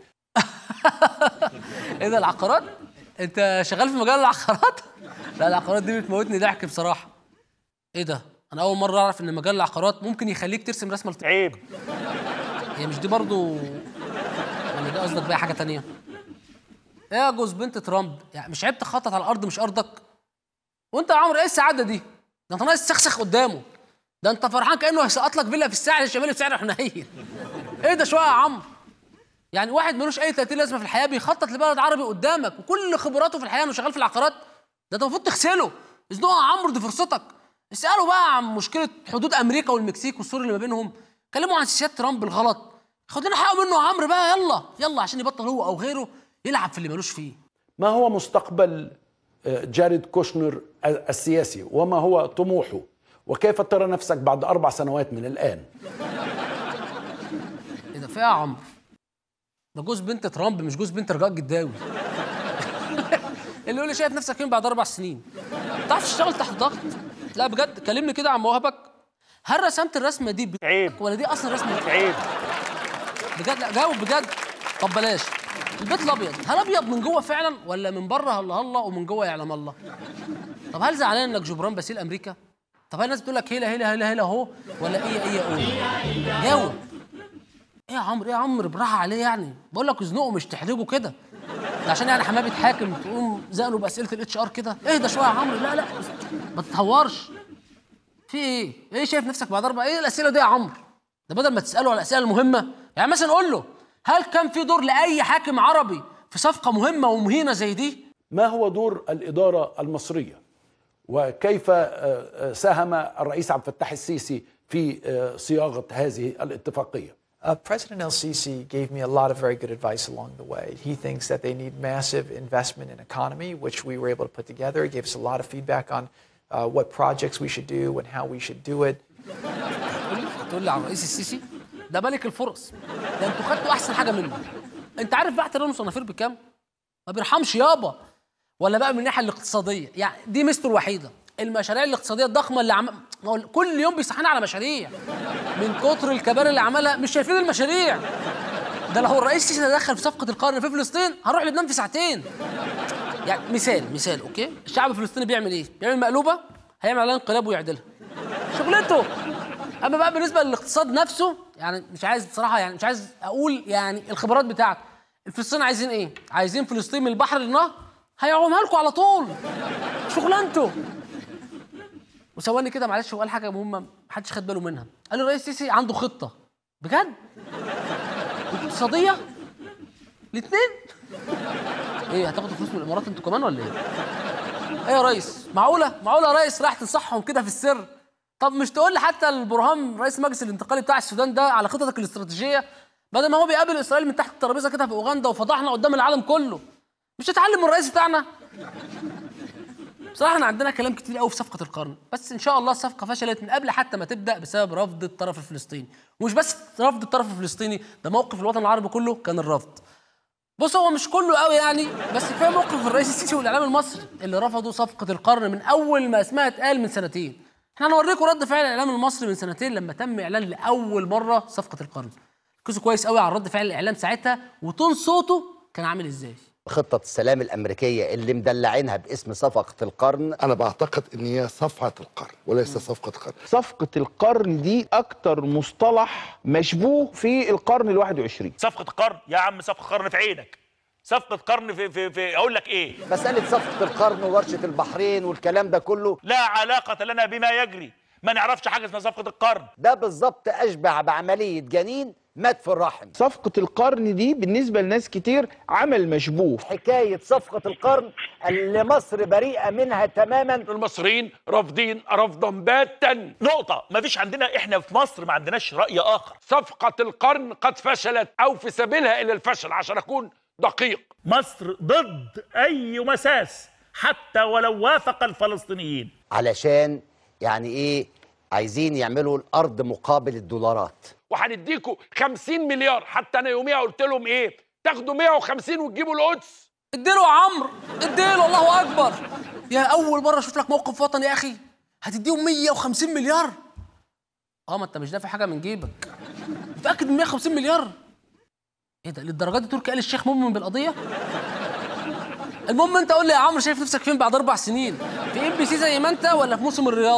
ايه ده العقارات؟ انت شغال في مجال العقارات؟ لا العقارات دي بتموتني ضحك بصراحه. ايه ده؟ انا اول مره اعرف ان مجال العقارات ممكن يخليك ترسم رسمه لط- عيب هي مش دي برضو ولا دي قصدك بقى حاجه تانية؟ ايه يا جوز بنت ترامب؟ يعني مش عيب تخطط على الارض مش ارضك؟ وانت يا عمرو ايه السعاده دي؟ ده انت ناقص تسخسخ قدامه. ده انت فرحان كانه هيسقط لك فيلا في الساحل الشمالي بسعر حنين. ايه ده شويه يا عمرو؟ يعني واحد ملوش اي 30 لازمه في الحياه بيخطط لبلد عربي قدامك وكل خبراته في الحياه انه شغال في العقارات ده انت المفروض تغسله ازنقه يا عمرو دي فرصتك اساله بقى عن مشكله حدود امريكا والمكسيك والسور اللي ما بينهم كلموا عن سياسه ترامب الغلط خد لنا حقه منه يا عمرو بقى يلا يلا عشان يبطل هو او غيره يلعب في اللي ملوش فيه ما هو مستقبل آه، جاريد كوشنر السياسي وما هو طموحه وكيف ترى نفسك بعد أربع سنوات من الآن ايه ده فيها يا عمرو ده جوز بنت ترامب مش جوز بنت رجاء الجداوي اللي يقول لي شايف نفسك فين بعد اربع سنين تعرف تشتغل تحت ضغط لا بجد كلمني كده عن مواهبك هل رسمت الرسمه دي عيب ولا دي اصلا رسمه عيب بجد لا جاوب بجد طب بلاش البيت الابيض هل ابيض من جوه فعلا ولا من بره هلا هلا ومن جوه يعلم الله طب هل زعلان انك جبران باسيل امريكا طب هل الناس بتقول لك هيلا هيلا هيلا هيلا اهو ولا ايه ايه قول جاوب ايه يا عمرو ايه يا عمرو براحه عليه يعني بقول لك ازنقه مش تحرجه كده ده عشان يعني حماه بيتحاكم تقوم زقنه باسئله الاتش ار كده اهدى شويه يا عمرو لا لا ما تتهورش في ايه ايه شايف نفسك بعد اربع ايه الاسئله دي يا عمرو ده بدل ما تساله على الاسئله المهمه يعني مثلا قول له هل كان في دور لاي حاكم عربي في صفقه مهمه ومهينه زي دي ما هو دور الإدارة المصرية وكيف آه، آه، ساهم الرئيس عبد الفتاح السيسي في آه، صياغة هذه الاتفاقية Uh, President El Sisi gave me a lot of very good advice along the way. He thinks that they need massive investment in economy, which we were able to put together. He gave us a lot of feedback on uh, what projects we should do and how we should do it. تقول لي تقول لي على الرئيس السيسي ده ملك الفرص ده انتوا خدتوا احسن حاجه منه انت عارف بقى احترام الصنافير بكام ما بيرحمش يابا ولا بقى من الناحيه الاقتصاديه يعني دي ميزته الوحيده المشاريع الاقتصاديه الضخمه اللي عم... ما هو كل يوم بيصحينا على مشاريع من كتر الكبار اللي عملها مش شايفين المشاريع ده لو الرئيس السيسي تدخل في صفقه القرن في فلسطين هنروح لبنان في ساعتين يعني مثال مثال اوكي الشعب الفلسطيني بيعمل ايه بيعمل مقلوبه هيعمل عليها انقلاب ويعدلها شغلته اما بقى بالنسبه للاقتصاد نفسه يعني مش عايز بصراحه يعني مش عايز اقول يعني الخبرات بتاعته الفلسطينيين عايزين ايه عايزين فلسطين من البحر للنهر هيعومها لكم على طول شغلانته وثواني كده معلش هو قال حاجه مهمه محدش خد باله منها قال الرئيس السيسي عنده خطه بجد اقتصاديه الاثنين ايه هتاخدوا فلوس من الامارات انتوا كمان ولا ايه ايه يا ريس معقوله معقوله يا ريس رايح تنصحهم كده في السر طب مش تقول لي حتى البرهان رئيس المجلس الانتقالي بتاع السودان ده على خططك الاستراتيجيه بدل ما هو بيقابل اسرائيل من تحت الترابيزه كده في اوغندا وفضحنا قدام العالم كله مش تتعلم من الرئيس بتاعنا بصراحه احنا عندنا كلام كتير قوي في صفقه القرن بس ان شاء الله الصفقه فشلت من قبل حتى ما تبدا بسبب رفض الطرف الفلسطيني ومش بس رفض الطرف الفلسطيني ده موقف الوطن العربي كله كان الرفض بص هو مش كله قوي يعني بس كفايه موقف الرئيس السيسي والاعلام المصري اللي رفضوا صفقه القرن من اول ما اسمها اتقال من سنتين احنا هنوريكم رد فعل الاعلام المصري من سنتين لما تم اعلان لاول مره صفقه القرن ركزوا كويس قوي على رد فعل الاعلام ساعتها وتون صوته كان عامل ازاي خطة السلام الأمريكية اللي مدلعينها باسم صفقة القرن أنا بعتقد إن هي صفعة القرن وليس صفقة قرن صفقة القرن دي أكتر مصطلح مشبوه في القرن الواحد وعشرين صفقة قرن يا عم صفقة قرن في عينك صفقة قرن في في في أقول لك إيه مسألة صفقة القرن وورشة البحرين والكلام ده كله لا علاقة لنا بما يجري ما نعرفش حاجة اسمها صفقة القرن ده بالظبط أشبه بعملية جنين مات في الرحم صفقة القرن دي بالنسبة لناس كتير عمل مشبوه حكاية صفقة القرن اللي مصر بريئة منها تماما المصريين رافضين رفضا باتا نقطة ما فيش عندنا احنا في مصر ما عندناش رأي آخر صفقة القرن قد فشلت أو في سبيلها إلى الفشل عشان أكون دقيق مصر ضد أي مساس حتى ولو وافق الفلسطينيين علشان يعني إيه عايزين يعملوا الأرض مقابل الدولارات وهنديكوا 50 مليار حتى أنا يوميها قلت لهم إيه تاخدوا 150 وتجيبوا القدس اديله يا عمرو اديله الله اكبر يا اول مره اشوف لك موقف وطني يا اخي هتديهم 150 مليار اه ما انت مش دافع حاجه من جيبك متاكد من 150 مليار ايه ده للدرجه دي تركي آل الشيخ مؤمن بالقضيه المهم انت قول لي يا عمرو شايف نفسك فين بعد اربع سنين في ام بي سي زي ما انت ولا في موسم الرياض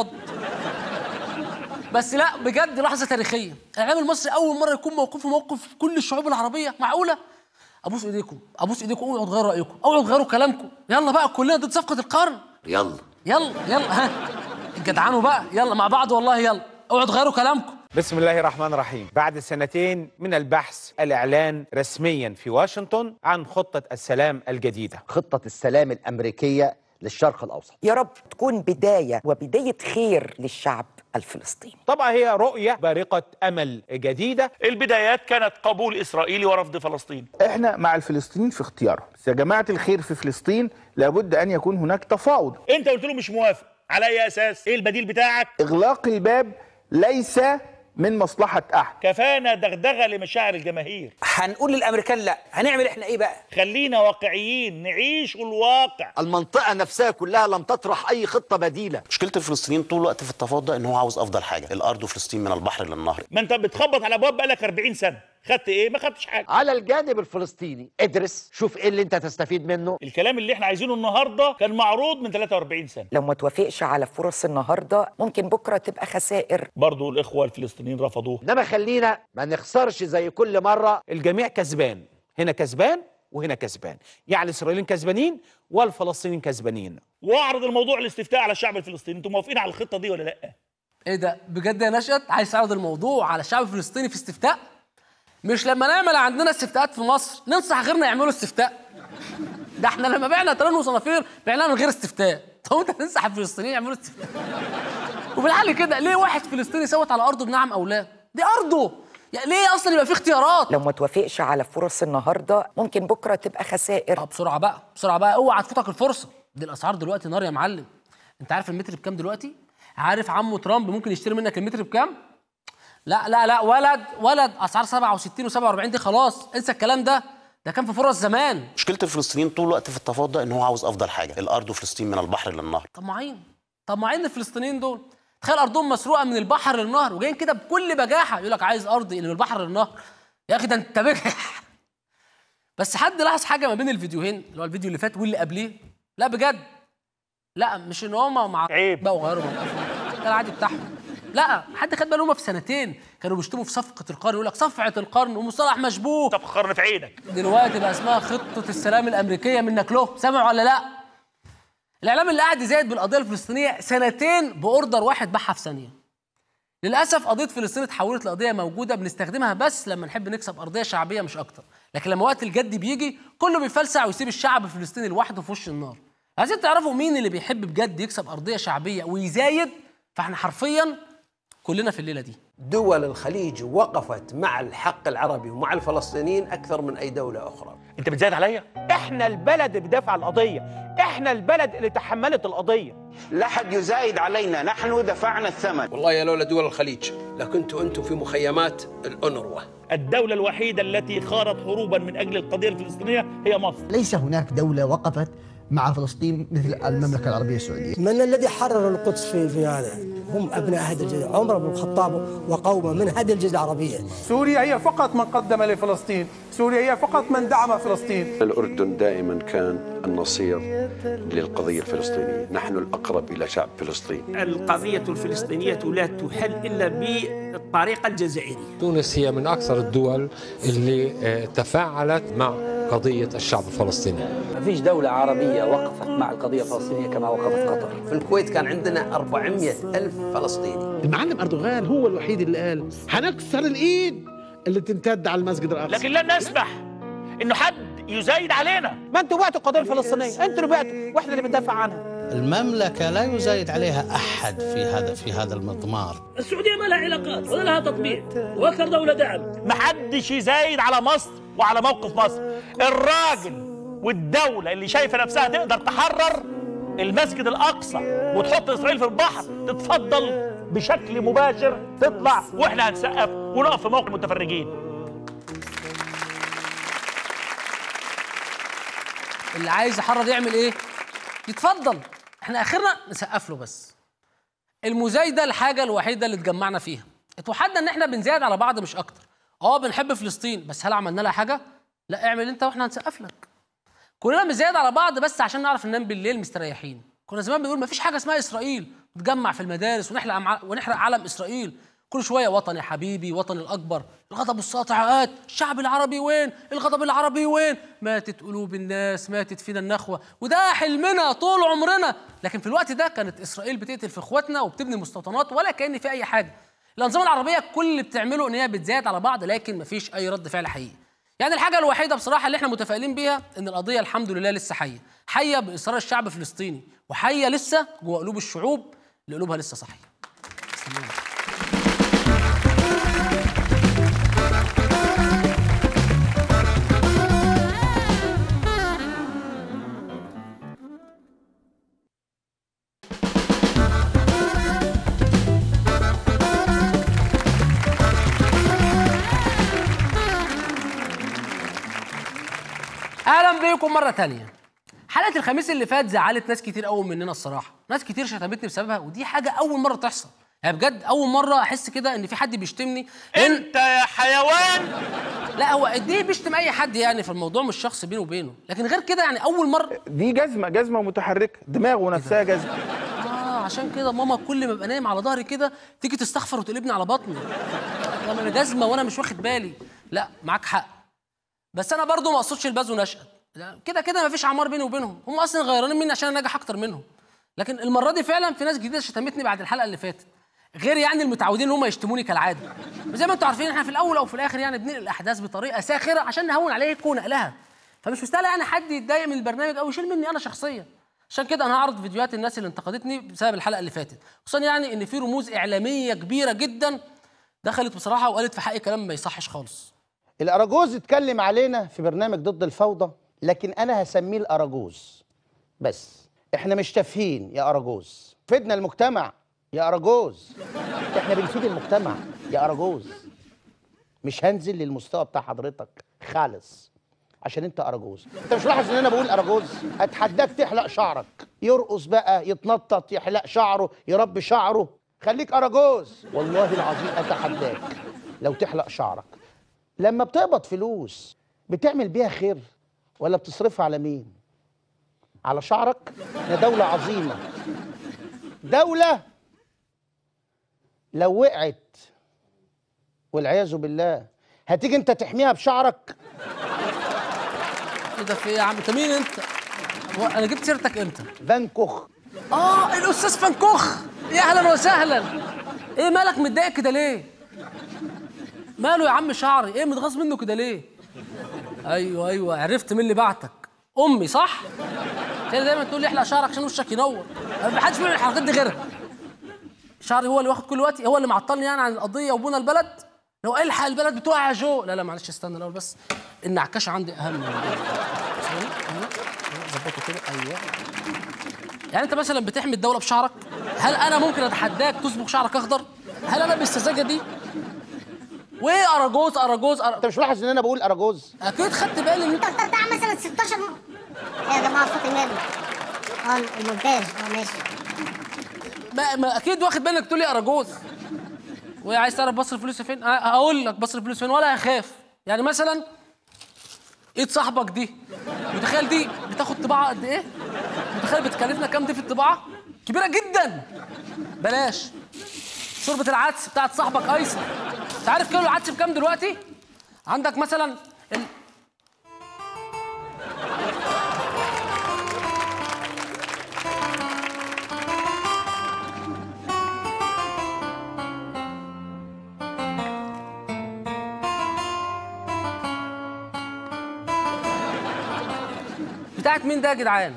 بس لا بجد لحظه تاريخيه الاعلام المصري اول مره يكون موقفه موقف كل الشعوب العربيه معقوله ابوس ايديكم ابوس ايديكم اوعوا تغيروا رايكم اوعوا تغيروا كلامكم يلا بقى كلنا ضد صفقه القرن يلا يلا يلا ها جدعانوا بقى يلا مع بعض والله يلا اوعوا تغيروا كلامكم بسم الله الرحمن الرحيم بعد سنتين من البحث الإعلان رسميا في واشنطن عن خطة السلام الجديدة خطة السلام الأمريكية للشرق الأوسط يا رب تكون بداية وبداية خير للشعب الفلسطيني طبعا هي رؤية بارقة أمل جديدة البدايات كانت قبول إسرائيلي ورفض فلسطين احنا مع الفلسطينيين في اختيارهم بس يا جماعة الخير في فلسطين لابد أن يكون هناك تفاوض انت قلت له مش موافق على اي اساس ايه البديل بتاعك إغلاق الباب ليس من مصلحة أحد كفانا دغدغه لمشاعر الجماهير هنقول للامريكان لا هنعمل احنا ايه بقى خلينا واقعيين نعيش الواقع المنطقة نفسها كلها لم تطرح أي خطة بديلة مشكله الفلسطينيين طول الوقت في التفاوض ده ان هو عاوز افضل حاجه الارض وفلسطين من البحر للنهر ما انت بتخبط على ابواب بقالك 40 سنه خدت ايه ما خدتش حاجه على الجانب الفلسطيني ادرس شوف ايه اللي انت تستفيد منه الكلام اللي احنا عايزينه النهارده كان معروض من 43 سنه لو ما توافقش على فرص النهارده ممكن بكره تبقى خسائر برضو الاخوه الفلسطينيين رفضوه انما خلينا ما نخسرش زي كل مرة الجميع كسبان هنا كسبان وهنا كسبان يعني الإسرائيليين كسبانين والفلسطينيين كسبانين واعرض الموضوع الاستفتاء على الشعب الفلسطيني انتوا موافقين على الخطه دي ولا لا ايه ده بجد يا نشأت عايز تعرض الموضوع على الشعب الفلسطيني في استفتاء مش لما نعمل عندنا استفتاءات في مصر ننصح غيرنا يعملوا استفتاء ده احنا لما بعنا ترن وصنافير بعناها من غير استفتاء طب انت تنصح الفلسطينيين يعملوا استفتاء وبالحل كده ليه واحد فلسطيني صوت على ارضه بنعم او لا دي ارضه يعني ليه اصلا يبقى في اختيارات لو ما توافقش على فرص النهارده ممكن بكره تبقى خسائر اه بسرعه بقى بسرعه بقى اوعى تفوتك الفرصه دي الاسعار دلوقتي نار يا معلم انت عارف المتر بكام دلوقتي عارف عمو ترامب ممكن يشتري منك المتر بكام لا لا لا ولد ولد اسعار 67 و47 دي خلاص انسى الكلام ده ده كان في فرص زمان مشكله الفلسطينيين طول الوقت في التفاوض ده ان هو عاوز افضل حاجه الارض وفلسطين من البحر للنهر طماعين طماعين الفلسطينيين دول تخيل ارضهم مسروقه من البحر للنهر وجايين كده بكل بجاحه يقول لك عايز ارضي اللي من البحر للنهر يا اخي ده انت بجح بس حد لاحظ حاجه ما بين الفيديوهين اللي هو الفيديو اللي فات واللي قبليه لا بجد لا مش ان هم مع عيب بقوا غيروا موقفهم ده العادي بتاعهم لا حد خد باله هم في سنتين كانوا بيشتموا في صفقه القرن يقول لك صفعه القرن ومصطلح مشبوه طب قرن في عينك دلوقتي بقى اسمها خطه السلام الامريكيه منك له سامع ولا لا الاعلام اللي قاعد يزايد بالقضيه الفلسطينيه سنتين باوردر واحد بحها في ثانيه للاسف قضيه فلسطين اتحولت لقضيه موجوده بنستخدمها بس لما نحب نكسب ارضيه شعبيه مش اكتر لكن لما وقت الجد بيجي كله بيفلسع ويسيب الشعب الفلسطيني لوحده في وش النار عايزين تعرفوا مين اللي بيحب بجد يكسب ارضيه شعبيه ويزايد فاحنا حرفيا كلنا في الليله دي دول الخليج وقفت مع الحق العربي ومع الفلسطينيين اكثر من اي دوله اخرى انت بتزايد عليا احنا البلد اللي بدافع القضيه احنا البلد اللي تحملت القضيه لا حد يزايد علينا نحن دفعنا الثمن والله يا لولا دول الخليج لكنتوا انتم في مخيمات الأونروا الدولة الوحيدة التي خاضت حروبا من أجل القضية الفلسطينية هي مصر ليس هناك دولة وقفت مع فلسطين مثل المملكة العربية السعودية من الذي حرر القدس في في هذا؟ هم ابناء هذه الجزيره، عمر بن الخطاب وقومه من هذه الجزيره العربيه. سوريا هي فقط من قدم لفلسطين، سوريا هي فقط من دعم فلسطين. الأردن دائما كان النصير للقضية الفلسطينية نحن الأقرب إلى شعب فلسطين القضية الفلسطينية لا تحل إلا بالطريقة الجزائرية تونس هي من أكثر الدول اللي آه، تفاعلت مع قضية الشعب الفلسطيني ما فيش دولة عربية وقفت مع القضية الفلسطينية كما وقفت قطر في الكويت كان عندنا 400 ألف فلسطيني المعلم أردوغان هو الوحيد اللي قال هنكسر الإيد اللي تمتد على المسجد الأقصى لكن لن نسمح إنه حد يزايد علينا ما انتوا بعتوا القضيه الفلسطينيه انتوا اللي بعتوا واحنا اللي بندافع عنها المملكة لا يزايد عليها أحد في هذا في هذا المضمار السعودية ما لها علاقات ولا لها تطبيع وأكثر دولة دعم ما حدش يزايد على مصر وعلى موقف مصر الراجل والدولة اللي شايفة نفسها تقدر تحرر المسجد الأقصى وتحط إسرائيل في البحر تتفضل بشكل مباشر تطلع وإحنا هنسقف ونقف في موقف المتفرجين اللي عايز يحرر يعمل ايه يتفضل احنا اخرنا نسقف له بس المزايده الحاجه الوحيده اللي اتجمعنا فيها اتوحدنا ان احنا بنزايد على بعض مش اكتر اه بنحب فلسطين بس هل عملنا لها حاجه لا اعمل انت واحنا هنسقف لك كلنا بنزايد على بعض بس عشان نعرف ننام بالليل مستريحين كنا زمان بنقول مفيش حاجه اسمها اسرائيل نتجمع في المدارس ونحرق مع... ونحرق علم اسرائيل كل شويه وطن يا حبيبي وطن الاكبر الغضب الساطعات الشعب العربي وين الغضب العربي وين ماتت قلوب الناس ماتت فينا النخوه وده حلمنا طول عمرنا لكن في الوقت ده كانت اسرائيل بتقتل في اخواتنا وبتبني مستوطنات ولا كان في اي حاجه الانظمه العربيه كل اللي بتعمله ان هي بتزايد على بعض لكن مفيش اي رد فعل حقيقي يعني الحاجه الوحيده بصراحه اللي احنا متفائلين بيها ان القضيه الحمد لله لسه حيه حيه باصرار الشعب الفلسطيني وحيه لسه جوه قلوب الشعوب اللي قلوبها لسه صحيه استنونا. اهلا بيكم مره تانية حلقه الخميس اللي فات زعلت ناس كتير قوي مننا الصراحه ناس كتير شتمتني بسببها ودي حاجه اول مره تحصل يعني بجد اول مره احس كده ان في حد بيشتمني انت يا حيوان لا هو قد ايه بيشتم اي حد يعني في الموضوع مش شخص بينه وبينه لكن غير كده يعني اول مره دي جزمه جزمه متحركه دماغه نفسها جزمه اه عشان كده ماما كل ما ابقى نايم على ظهري كده تيجي تستغفر وتقلبني على بطني انا جزمه وانا مش واخد بالي لا معاك حق بس انا برضو ما اقصدش الباز ونشأت لا، كده كده ما فيش عمار بيني وبينهم هم اصلا غيرانين مني عشان انا ناجح اكتر منهم لكن المره دي فعلا في ناس جديده شتمتني بعد الحلقه اللي فاتت غير يعني المتعودين ان هم يشتموني كالعاده زي ما انتم عارفين احنا في الاول او في الاخر يعني بننقل الاحداث بطريقه ساخره عشان نهون عليكم نقلها فمش مستاهل يعني حد يتضايق من البرنامج او يشيل مني انا شخصيا عشان كده انا هعرض فيديوهات الناس اللي انتقدتني بسبب الحلقه اللي فاتت خصوصا يعني ان في رموز اعلاميه كبيره جدا دخلت بصراحه وقالت في حقي كلام ما يصحش خالص الأراجوز اتكلم علينا في برنامج ضد الفوضى لكن أنا هسميه الأراجوز بس احنا مش تافهين يا أراجوز فدنا المجتمع يا أراجوز احنا بنفيد المجتمع يا أراجوز مش هنزل للمستوى بتاع حضرتك خالص عشان انت اراجوز انت مش لاحظ ان انا بقول اراجوز اتحداك تحلق شعرك يرقص بقى يتنطط يحلق شعره يربي شعره خليك اراجوز والله العظيم اتحداك لو تحلق شعرك لما بتقبض فلوس بتعمل بيها خير ولا بتصرفها على مين على شعرك يا دولة عظيمة دولة لو وقعت والعياذ بالله هتيجي انت تحميها بشعرك ايه ده في ايه يا عم انت مين انت؟ هو انا جبت سيرتك امتى؟ فانكوخ اه الاستاذ فنكوخ يا اهلا وسهلا ايه مالك متضايق كده ليه؟ ماله يا عم شعري ايه متغاظ منه كده ليه؟ ايوه ايوه عرفت مين اللي بعتك امي صح؟ هي دايما تقول لي احلق شعرك عشان وشك ينور ما حدش بيعمل الحركات دي غيرها شعري هو اللي واخد كل وقتي هو اللي معطلني يعني عن القضيه وبنى البلد لو الحق البلد بتوقع يا جو لا لا معلش استنى الاول بس النعكشه عندي اهم من ده. ثواني، أيوة، أيوة، ظبطه كده ايوه يعني انت مثلا بتحمي الدوله بشعرك هل انا ممكن اتحداك تصبغ شعرك اخضر هل انا بالسذاجه دي وايه اراجوز اراجوز أر... انت مش ملاحظ ان انا بقول اراجوز اكيد خدت بالي ان انت بتاع مثلا 16 م... يا جماعه صوتي ماله اه المونتاج اه ماشي ما, ما اكيد واخد بالك تقول لي اراجوز وعايز تعرف بصرف فلوسي فين أه، هقول لك بصرف فلوسي فين ولا هخاف يعني مثلا ايد صاحبك دي متخيل دي بتاخد طباعه قد ايه متخيل بتكلفنا كام دي في الطباعه كبيره جدا بلاش شوربه العدس بتاعت صاحبك ايسر انت عارف كيلو العدس بكام دلوقتي عندك مثلا ال... بتاعت مين ده يا جدعان؟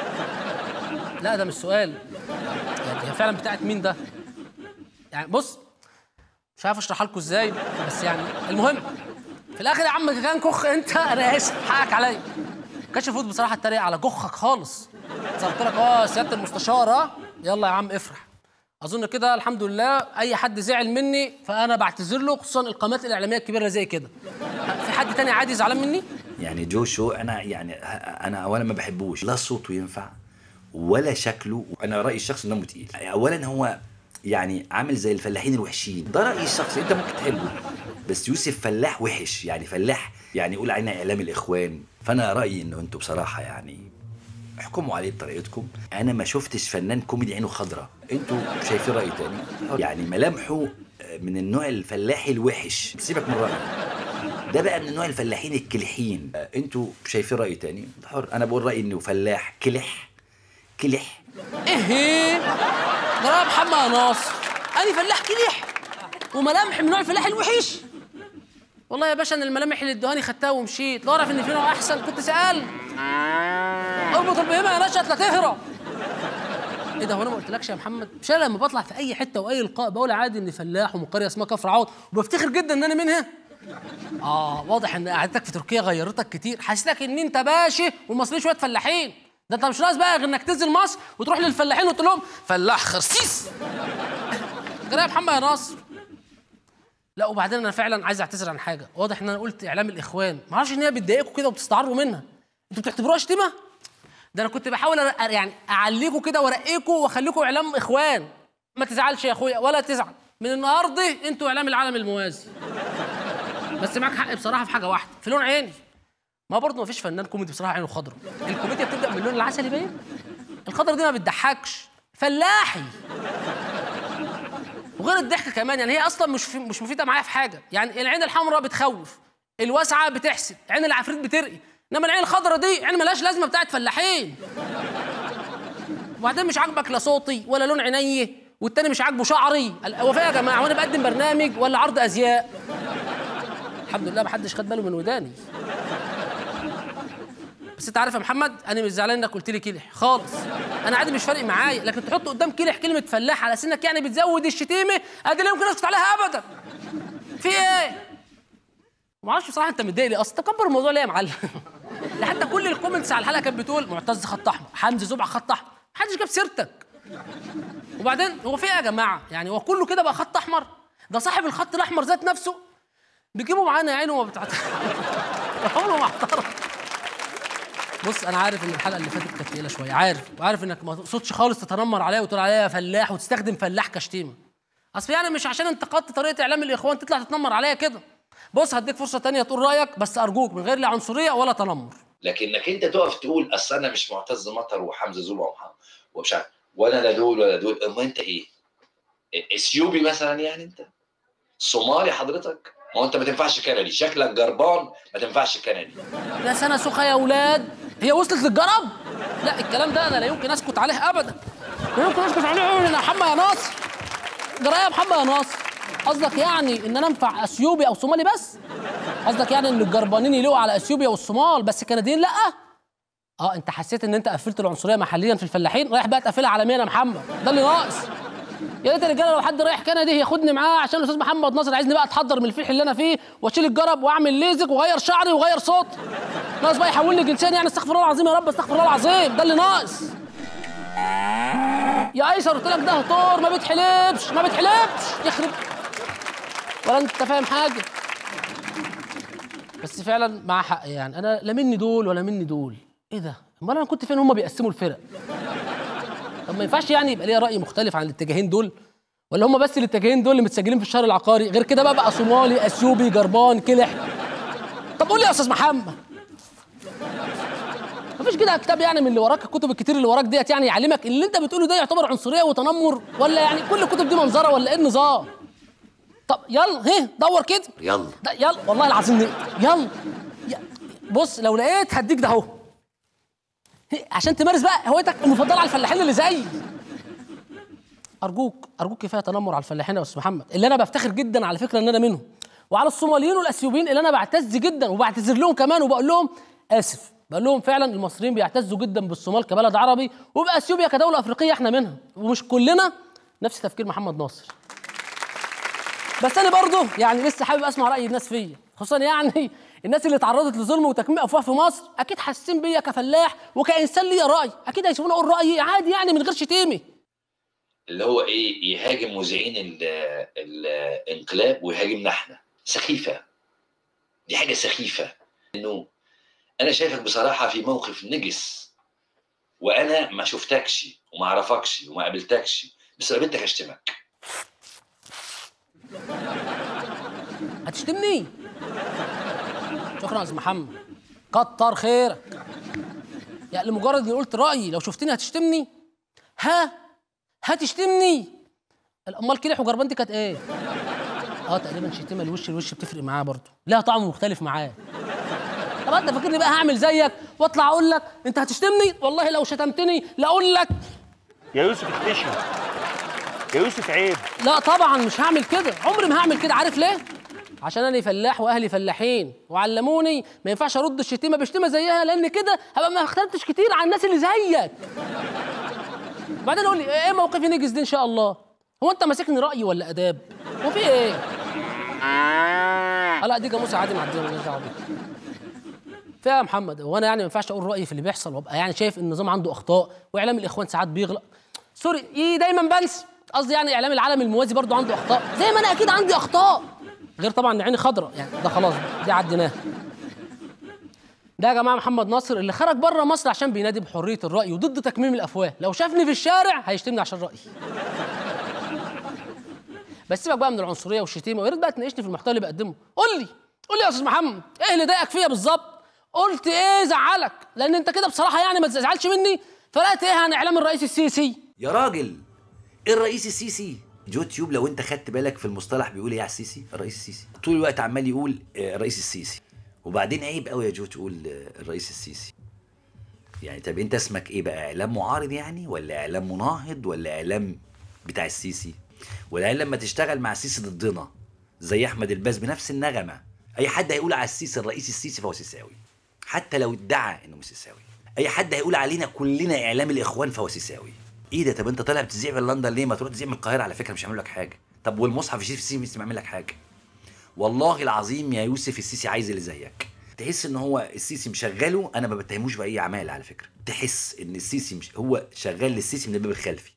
لا ده مش سؤال يعني هي فعلا بتاعت مين ده؟ يعني بص مش عارف اشرحها لكم ازاي بس يعني المهم في الاخر يا عم كان كخ انت انا اسف حقك عليا ما كانش المفروض بصراحه اتريق على كخك خالص بس قلت لك اه سياده المستشار اه يلا يا عم افرح اظن كده الحمد لله اي حد زعل مني فانا بعتذر له خصوصا القناه الاعلاميه الكبيره زي كده في حد تاني عادي زعلان مني يعني جوشو انا يعني ه- انا اولا ما بحبوش لا صوته ينفع ولا شكله انا رايي الشخصي انه تقيل اولا هو يعني عامل زي الفلاحين الوحشين ده رايي الشخصي انت ممكن تحبه بس يوسف فلاح وحش يعني فلاح يعني يقول علينا اعلام الاخوان فانا رايي انه انتوا بصراحه يعني احكموا عليه بطريقتكم انا ما شفتش فنان كوميدي عينه خضراء انتوا شايفين راي تاني يعني ملامحه من النوع الفلاحي الوحش سيبك من رايي ده بقى من النوع الفلاحين الكلحين آه، انتوا شايفين راي تاني أنت حر انا بقول رايي انه فلاح كلح كلح ايه ده انا محمد يا ناصر انا فلاح كليح وملامح من نوع الفلاح الوحش والله يا باشا انا الملامح اللي ادوهاني خدتها ومشيت لو اعرف ان في نوع احسن كنت سال اربط البهيمه يا نشأت لا تهرب ايه ده هو انا ما قلتلكش يا محمد مش انا لما بطلع في اي حته واي لقاء بقول عادي اني فلاح ومن قريه اسمها كفر عوض وبفتخر جدا ان انا منها اه واضح ان قعدتك في تركيا غيرتك كتير حسيتك ان انت باشا ومصري شويه فلاحين ده انت مش ناقص بقى غير انك تنزل مصر وتروح للفلاحين وتقول لهم فلاح خرسيس كده يا محمد يا ناصر لا وبعدين انا فعلا عايز اعتذر عن حاجه واضح ان انا قلت اعلام الاخوان ما اعرفش ان هي بتضايقكم كده وبتستعروا منها انتوا بتعتبروها شتيمه ده انا كنت بحاول أر- يعني اعليكم كده وارقيكم واخليكم اعلام اخوان ما تزعلش يا اخويا ولا تزعل من النهارده انتوا اعلام العالم الموازي بس معاك حق بصراحه في حاجه واحده في لون عيني ما برضه ما فيش فنان كوميدي بصراحه عينه خضرا الكوميديا بتبدا من اللون العسلي باين الخضرا دي ما بتضحكش فلاحي وغير الضحك كمان يعني هي اصلا مش في مش مفيده معايا في حاجه يعني العين الحمراء بتخوف الواسعه بتحسد عين العفريت بترقي انما العين الخضراء دي عين ملهاش لازمه بتاعت فلاحين وبعدين مش عاجبك لا صوتي ولا لون عيني والتاني مش عاجبه شعري ال- هو في إيه يا جماعه وانا بقدم برنامج ولا عرض ازياء الحمد لله محدش خد باله من وداني بس انت عارف يا محمد انا مش زعلان انك قلت لي كلح خالص انا عادي مش فارق معايا لكن تحط قدام كلح كلمه فلاح على سنك يعني بتزود الشتيمه ادي لا يمكن اسكت عليها ابدا في ايه ما اعرفش بصراحه انت متضايق ليه اصلا تكبر الموضوع ليه يا معلم ده حتى كل الكومنتس على الحلقه كانت بتقول معتز خط احمر حمزه زبع خط احمر محدش جاب سيرتك وبعدين هو في ايه يا جماعه يعني هو كله كده بقى خط احمر ده صاحب الخط الاحمر ذات نفسه بيجيبوا معانا يا عيني وما بتاعت عمره ما اعترض بص انا عارف ان الحلقه اللي فاتت كانت تقيله شويه عارف وعارف انك ما تقصدش خالص تتنمر عليا وتقول عليا فلاح وتستخدم فلاح كشتيمه اصل يعني مش عشان انتقدت طريقه اعلام الاخوان تطلع تتنمر عليا كده بص هديك فرصه تانية تقول رايك بس ارجوك من غير لا عنصريه ولا تنمر لكنك انت تقف تقول اصل انا مش معتز مطر وحمزه زوبه ومحمد ومش عارف ولا لا دول ولا دول اما انت ايه؟ اثيوبي مثلا يعني انت؟ صومالي حضرتك؟ ما هو انت ما تنفعش كندي شكلك جربان ما تنفعش كندي يا سنه سخه يا اولاد هي وصلت للجرب لا الكلام ده انا لا يمكن اسكت عليه ابدا لا يمكن اسكت عليه ابدا يا محمد يا ناصر جرايه يا محمد يا ناصر قصدك يعني ان انا انفع اثيوبي او صومالي بس قصدك يعني ان الجربانين يلقوا على اثيوبيا والصومال بس الكنديين لا اه انت حسيت ان انت قفلت العنصريه محليا في الفلاحين رايح بقى تقفلها عالميا يا محمد ده اللي ناقص يا ريت الرجاله لو حد رايح كندي ياخدني معاه عشان الاستاذ محمد ناصر عايزني بقى اتحضر من الفيح اللي انا فيه واشيل الجرب واعمل ليزك واغير شعري واغير صوت ناقص بقى يحولني جنسيا يعني استغفر الله العظيم يا رب استغفر الله العظيم ده اللي ناقص يا ايسر قلت لك ده هطور ما بيتحلبش ما بيتحلبش يخرب ولا انت فاهم حاجه بس فعلا مع حق يعني انا لا مني دول ولا مني دول ايه ده امال انا كنت فين هم بيقسموا الفرق طب ما ينفعش يعني يبقى ليا راي مختلف عن الاتجاهين دول ولا هم بس الاتجاهين دول اللي متسجلين في الشهر العقاري غير كده بقى بقى صومالي اثيوبي جربان كلح طب قول لي يا استاذ محمد مفيش كده كتاب يعني من اللي وراك الكتب الكتير اللي وراك ديت يعني يعلمك اللي انت بتقوله ده يعتبر عنصريه وتنمر ولا يعني كل الكتب دي منظره ولا ايه النظام طب يلا هه دور كده يلا ده يلا والله العظيم نقدر. يلا ي- بص لو لقيت هديك ده اهو هي، عشان تمارس بقى هوايتك المفضله على الفلاحين اللي زيي ارجوك ارجوك كفايه تنمر على الفلاحين يا استاذ محمد اللي انا بفتخر جدا على فكره ان انا منهم وعلى الصوماليين والاثيوبيين اللي انا بعتز جدا وبعتذر لهم كمان وبقول لهم اسف بقول لهم فعلا المصريين بيعتزوا جدا بالصومال كبلد عربي وباثيوبيا كدوله افريقيه احنا منها ومش كلنا نفس تفكير محمد ناصر بس انا برضه يعني لسه حابب اسمع راي الناس فيا خصوصا يعني الناس اللي اتعرضت لظلم وتكميم افواه في مصر اكيد حاسين بيا كفلاح وكانسان ليا راي اكيد هيسيبوني اقول رايي عادي يعني من غير شتيمه اللي هو ايه يهاجم مذيعين ال- الانقلاب ويهاجمنا احنا سخيفه دي حاجه سخيفه انه انا شايفك بصراحه في موقف نجس وانا ما شفتكش وما اعرفكش وما قابلتكش بس لو قابلتك اشتمك هتشتمني شكرا يا استاذ محمد كتر خيرك يعني لمجرد اني قلت رايي لو شفتني هتشتمني ها هتشتمني امال كلح وجربان دي كانت ايه اه تقريبا شتيمه الوش الوش بتفرق معاه برضه لها طعم مختلف معاه طب انت فاكرني بقى هعمل زيك واطلع اقول لك انت هتشتمني والله لو شتمتني لا اقول لك يا يوسف اختشي يا يوسف عيب لا طبعا مش هعمل كده عمري ما هعمل كده عارف ليه عشان انا فلاح واهلي فلاحين وعلموني ما ينفعش ارد الشتيمه بشتيمه زيها لان كده هبقى ما اختلفتش كتير عن الناس اللي زيك بعدين قول لي ايه موقفي نجس دي ان شاء الله هو انت ماسكني راي ولا اداب هو في ايه آه لا دي جاموسه عادي معديه مالناش دعوه بيها فيها يا محمد هو انا يعني ما ينفعش اقول رايي في اللي بيحصل وابقى يعني شايف ان النظام عنده اخطاء واعلام الاخوان ساعات بيغلط سوري ايه دايما بنسى قصدي يعني اعلام العالم الموازي برضو عنده اخطاء زي ما انا اكيد عندي اخطاء غير طبعا ان عيني خضراء يعني ده خلاص دي عديناها ده يا جماعه محمد ناصر اللي خرج بره مصر عشان بينادي بحريه الراي وضد تكميم الافواه لو شافني في الشارع هيشتمني عشان رايي بس سيبك بقى من العنصريه والشتيمه ويا ريت بقى تناقشني في المحتوى اللي بقدمه قول لي قول لي يا استاذ محمد ايه اللي ضايقك فيا بالظبط قلت ايه زعلك لان انت كده بصراحه يعني ما تزعلش مني فرقت ايه عن اعلام الرئيس السيسي يا راجل الرئيس السيسي يوتيوب لو انت خدت بالك في المصطلح بيقول ايه على السيسي الرئيس السيسي طول الوقت عمال يقول آه، الرئيس السيسي وبعدين عيب قوي يا جو تقول آه، الرئيس السيسي يعني طب انت اسمك ايه بقى اعلام معارض يعني ولا اعلام مناهض ولا اعلام بتاع السيسي والعيال لما تشتغل مع السيسي ضدنا زي احمد الباز بنفس النغمه اي حد هيقول على السيسي الرئيس السيسي فهو سيساوي حتى لو ادعى انه مش سيساوي اي حد هيقول علينا كلنا اعلام الاخوان فهو سيساوي ايه ده طب انت طالع بتذيع من لندن ليه ما تروح تذيع من القاهره على فكره مش هيعمل لك حاجه طب والمصحف الشريف السيسي مش هيعمل لك حاجه والله العظيم يا يوسف السيسي عايز اللي زيك تحس ان هو السيسي مشغله انا ما بتهموش باي اعمال على فكره تحس ان السيسي مش هو شغال للسيسي من الباب الخلفي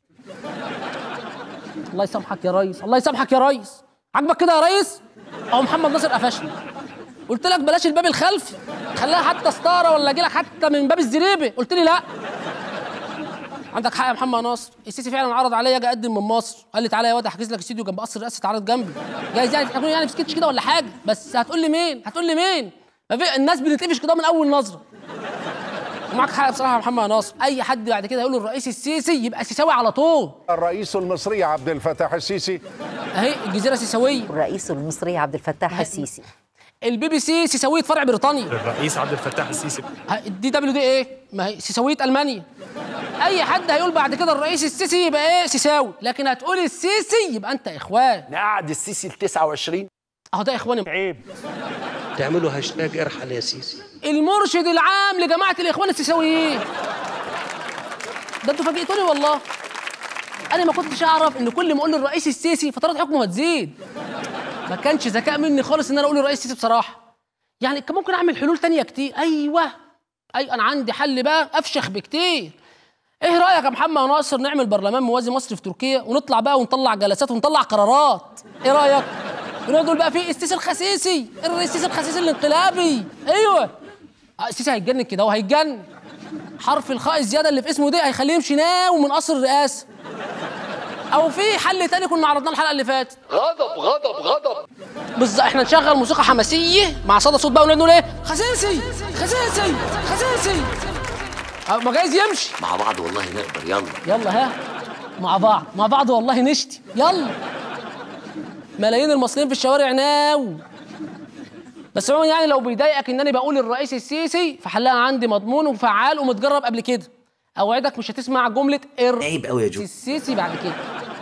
الله يسامحك يا ريس الله يسامحك يا ريس عاجبك كده يا ريس او محمد ناصر قفشني قلت لك بلاش الباب الخلفي خليها حتى ستاره ولا اجي لك حتى من باب الزريبه قلت لي لا عندك حق يا محمد ناصر السيسي فعلا عرض عليا اجي اقدم من مصر قال لي تعالى يا واد احجز لك استوديو جنب قصر الرئاسه تعرض جنبي جايز يعني تحكوني يعني في سكتش كده ولا حاجه بس هتقول لي مين هتقول لي مين ما في الناس بتتقفش كده من اول نظره ومعاك حق بصراحه يا محمد ناصر اي حد بعد كده يقول الرئيس السيسي يبقى سيساوي على طول الرئيس المصري عبد الفتاح السيسي اهي الجزيره سيساويه الرئيس المصري عبد الفتاح السيسي البي بي سي سيساويه فرع بريطانيا الرئيس عبد الفتاح السيسي الدي دبليو دي ايه ما هي سيساويه المانيا اي حد هيقول بعد كده الرئيس السيسي يبقى ايه سيساوي لكن هتقول السيسي يبقى انت اخوان نقعد السيسي ال 29 اهو ده اخواني عيب تعملوا هاشتاج ارحل يا سيسي المرشد العام لجماعه الاخوان السيساويين ده انتوا فاجئتوني والله انا ما كنتش اعرف ان كل ما اقول للرئيس السيسي فترات حكمه هتزيد ما كانش ذكاء مني خالص ان انا اقول للرئيس السيسي بصراحه يعني كان ممكن اعمل حلول تانية كتير ايوه اي انا عندي حل بقى افشخ بكتير ايه رايك يا محمد ناصر نعمل برلمان موازي مصري في تركيا ونطلع بقى ونطلع جلسات ونطلع قرارات ايه رايك ونقول بقى في السيسي الخسيسي السيسي الخسيسي الانقلابي ايوه آه، السيسي هيتجنن كده هو هيتجنن حرف الخاء الزياده اللي في اسمه ده هيخليه يمشي ناو من قصر الرئاسه او في حل تاني كنا عرضناه الحلقه اللي فاتت غضب غضب غضب بالظبط احنا نشغل موسيقى حماسيه مع صدى صوت بقى ونقول نقول ايه خسيسي خسيسي خسيسي أه، ما جايز يمشي مع بعض والله نقدر يلا يلا ها مع بعض مع بعض والله نشتي يلا ملايين المصريين في الشوارع ناو بس عموما يعني لو بيضايقك ان انا بقول الرئيس السيسي فحلها عندي مضمون وفعال ومتجرب قبل كده اوعدك مش هتسمع جمله عيب قوي يا جو السيسي بعد كده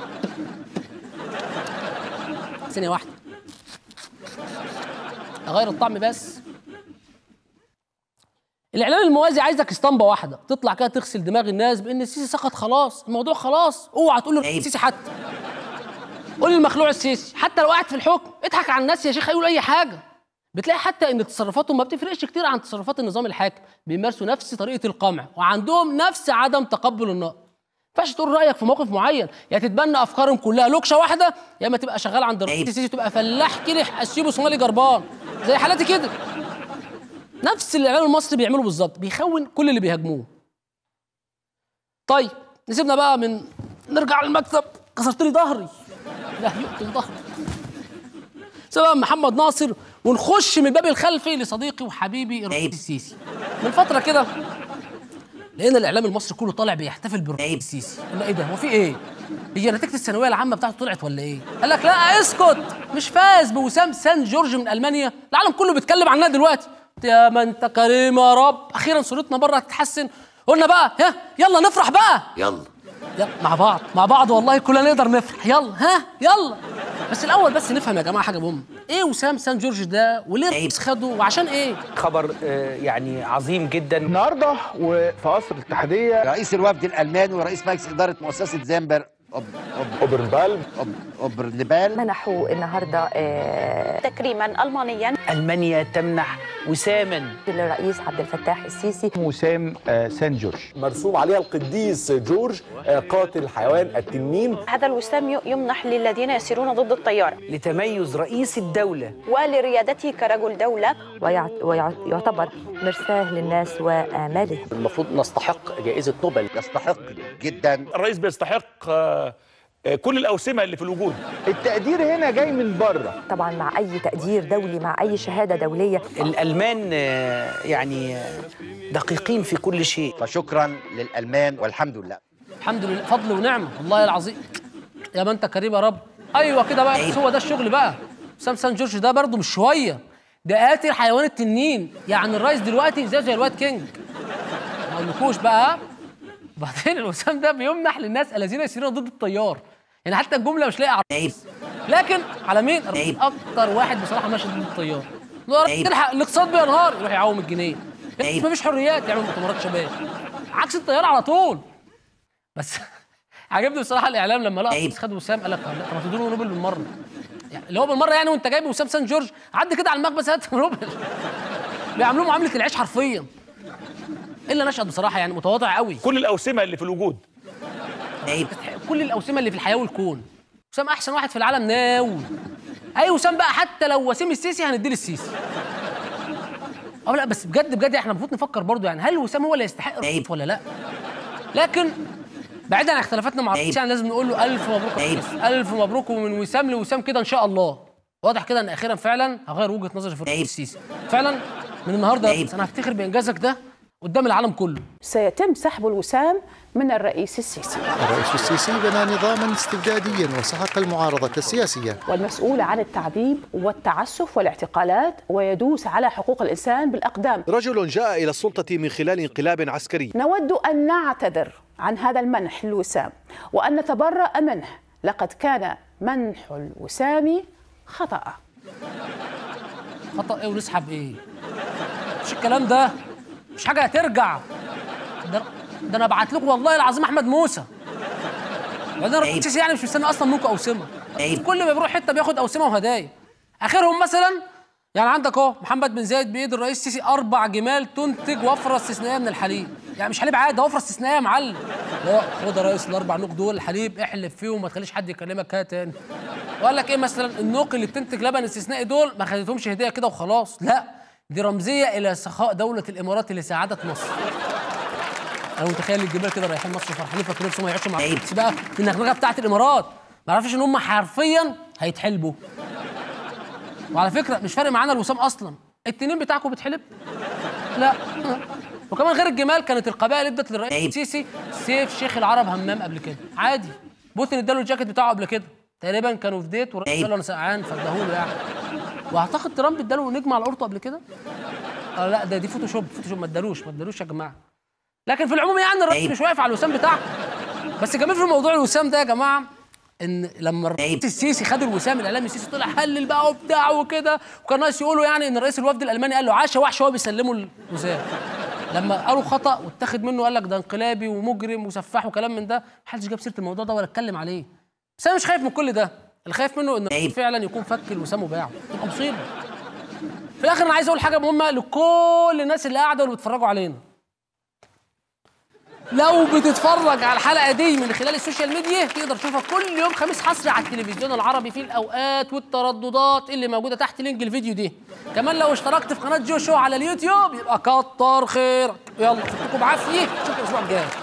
ثانيه واحده اغير الطعم بس الاعلام الموازي عايزك اسطمبه واحده تطلع كده تغسل دماغ الناس بان السيسي سقط خلاص الموضوع خلاص اوعى تقول له السيسي حتى قول المخلوع السيسي حتى لو قاعد في الحكم اضحك على الناس يا شيخ هيقول اي حاجه بتلاقي حتى ان تصرفاتهم ما بتفرقش كتير عن تصرفات النظام الحاكم بيمارسوا نفس طريقه القمع وعندهم نفس عدم تقبل النقد ما ينفعش تقول رايك في موقف معين يا تتبنى افكارهم كلها لوكشه واحده يا اما تبقى شغال عند الرئيس السيسي تبقى فلاح كلح اسيوب صومالي جربان زي حالاتي كده نفس اللي الاعلام المصري بيعمله بالظبط بيخون كل اللي بيهاجموه طيب نسيبنا بقى من نرجع للمكتب كسرت لي ظهري لا يقتل ظهري سبب محمد ناصر ونخش من الباب الخلفي لصديقي وحبيبي الرئيس السيسي من فتره كده لقينا الاعلام المصري كله طالع بيحتفل بالرئيس السيسي قلنا ايه ده هو في ايه هي نتيجه الثانويه العامه بتاعته طلعت ولا ايه قال لك لا اسكت مش فاز بوسام سان جورج من المانيا العالم كله بيتكلم عنها دلوقتي يا ما انت كريم يا رب اخيرا صورتنا بره هتتحسن قلنا بقى ها يلا نفرح بقى يلا يلا مع بعض مع بعض والله كلنا نقدر نفرح يلا ها يلا بس الاول بس نفهم يا جماعه حاجه مهمه ايه وسام سان جورج ده وليه الرئيس خده وعشان ايه خبر آه، يعني عظيم جدا النهارده وفي قصر الاتحاديه رئيس الوفد الالماني ورئيس مجلس اداره مؤسسه زامبر اوبرنبال اوبرنبال منحوا النهارده تكريما المانيا المانيا تمنح وساما للرئيس عبد الفتاح السيسي وسام آه، سان جورج مرسوم عليها القديس جورج آه، قاتل حيوان التنين هذا الوسام ي- يمنح للذين يسيرون ضد التيار لتميز رئيس الدولة ولريادته كرجل دولة ويعتبر مرساه للناس وآمالهم المفروض نستحق جائزة نوبل يستحق جدا الرئيس بيستحق آه، آه، كل الاوسمه اللي في الوجود التقدير هنا جاي من بره طبعا مع أي تقدير دولي مع أي شهادة دولية الألمان آه، يعني آه، دقيقين في كل شيء فشكرا للالمان والحمد لله الحمد لله فضل ونعمه والله العظيم يا ما انت كريم يا رب ايوه كده بقى بس هو ده الشغل بقى سام سان جورج ده برضه مش شويه ده قاتل حيوان التنين يعني الرئيس دلوقتي زي زي الواد كينج ما اقولكوش بقى وبعدين الوسام ده بيمنح للناس الذين يسيرون ضد التيار يعني حتى الجمله مش لاقي عيب لكن على مين الرئيس اكتر واحد بصراحه ماشي ضد التيار لو عيب. تلحق الاقتصاد بينهار يروح يعوم الجنيه ما فيش حريات يعمل مؤتمرات شباب عكس التيار على طول بس عجبني بصراحه الاعلام لما لقى الرئيس خد وسام قال لك طب لا، طب ما تدوا له نوبل بالمره يعني اللي هو بالمره يعني وانت جايب وسام سان جورج عدي كده على المخبز هات نوبل بيعاملوه معامله العيش حرفيا الا نشأت بصراحه يعني متواضع قوي كل الاوسمه اللي في الوجود عيب كل الاوسمه اللي في الحياه والكون وسام احسن واحد في العالم ناوي اي وسام بقى حتى لو وسيم السيسي هنديه للسيسي اه لا بس بجد بجد احنا المفروض نفكر برضو يعني هل وسام هو اللي يستحق الرئيس ولا لا لكن بعيدا عن اختلافاتنا مع الرئيس يعني لازم نقول له الف مبروك يا رئيس. الف مبروك ومن وسام لوسام كده ان شاء الله واضح كده ان اخيرا فعلا هغير وجهه نظري في الرئيس السيسي فعلا من النهارده يا رئيس انا هفتخر بانجازك ده قدام العالم كله سيتم سحب الوسام من الرئيس السيسي الرئيس السيسي بنى نظاما استبداديا وسحق المعارضة السياسية والمسؤول عن التعذيب والتعسف والاعتقالات ويدوس على حقوق الإنسان بالأقدام رجل جاء إلى السلطة من خلال انقلاب عسكري نود أن نعتذر عن هذا المنح للوسام وأن نتبرأ منه لقد كان منح الوسام خطأ خطا ايه ونسحب ايه مش الكلام ده مش حاجه هترجع ده ده انا ابعت لكم والله العظيم احمد موسى بعدين الرئيس السيسي يعني مش مستني اصلا منكم اوسمه كل ما بيروح حته بياخد اوسمه وهدايا اخرهم مثلا يعني عندك اهو محمد بن زايد بيد الرئيس السيسي اربع جمال تنتج وفره استثنائيه من الحليب يعني مش حليب عادي ده وفره استثنائيه يا معلم لا خد يا ريس الاربع نوق دول الحليب احلب فيهم وما تخليش حد يكلمك كده تاني وقال لك ايه مثلا النوق اللي بتنتج لبن استثنائي دول ما خدتهمش هديه كده وخلاص لا دي رمزيه الى سخاء دوله الامارات اللي ساعدت مصر انا متخيل الجبال كده رايحين مصر فرحانين فاكرين نفسهم هيعيشوا مع الرئيس بقى في النغنغه بتاعت الامارات ما يعرفش ان هم حرفيا هيتحلبوا وعلى فكره مش فارق معانا الوسام اصلا التنين بتاعكم بتحلب لا وكمان غير الجمال كانت القبائل ادت للرئيس السيسي سيف شيخ العرب همام قبل كده عادي بوتين اداله الجاكيت بتاعه قبل كده تقريبا كانوا في ديت والرئيس قال له انا سقعان فاداهوله يعني واعتقد ترامب اداله نجمه على القرطه قبل كده اه لا ده دي فوتوشوب فوتوشوب ما ادالوش ما ادالوش يا جماعه لكن في العموم يعني الرئيس مش واقف على الوسام بتاعكم بس كمان في موضوع الوسام ده يا جماعه ان لما الرئيس السيسي خد الوسام الاعلامي السيسي طلع حلل بقى وبتاع وكده وكان ناس يقولوا يعني ان رئيس الوفد الالماني قال له عاش وحش وهو بيسلمه الوسام لما قالوا خطا واتخذ منه قال لك ده انقلابي ومجرم وسفاح وكلام من ده محدش جاب سيره الموضوع ده ولا اتكلم عليه بس انا مش خايف من كل ده اللي خايف منه ان فعلا يكون فك الوسام وباعه تبقى مصيبه في الاخر انا عايز اقول حاجه مهمه لكل الناس اللي قاعده واللي بيتفرجوا علينا لو بتتفرج على الحلقه دي من خلال السوشيال ميديا تقدر تشوفها كل يوم خميس حصري على التلفزيون العربي في الاوقات والترددات اللي موجوده تحت لينك الفيديو دي كمان لو اشتركت في قناه جو شو على اليوتيوب يبقى كتر خيرك يلا اشوفكم بعافيه اشوفكم الاسبوع الجاي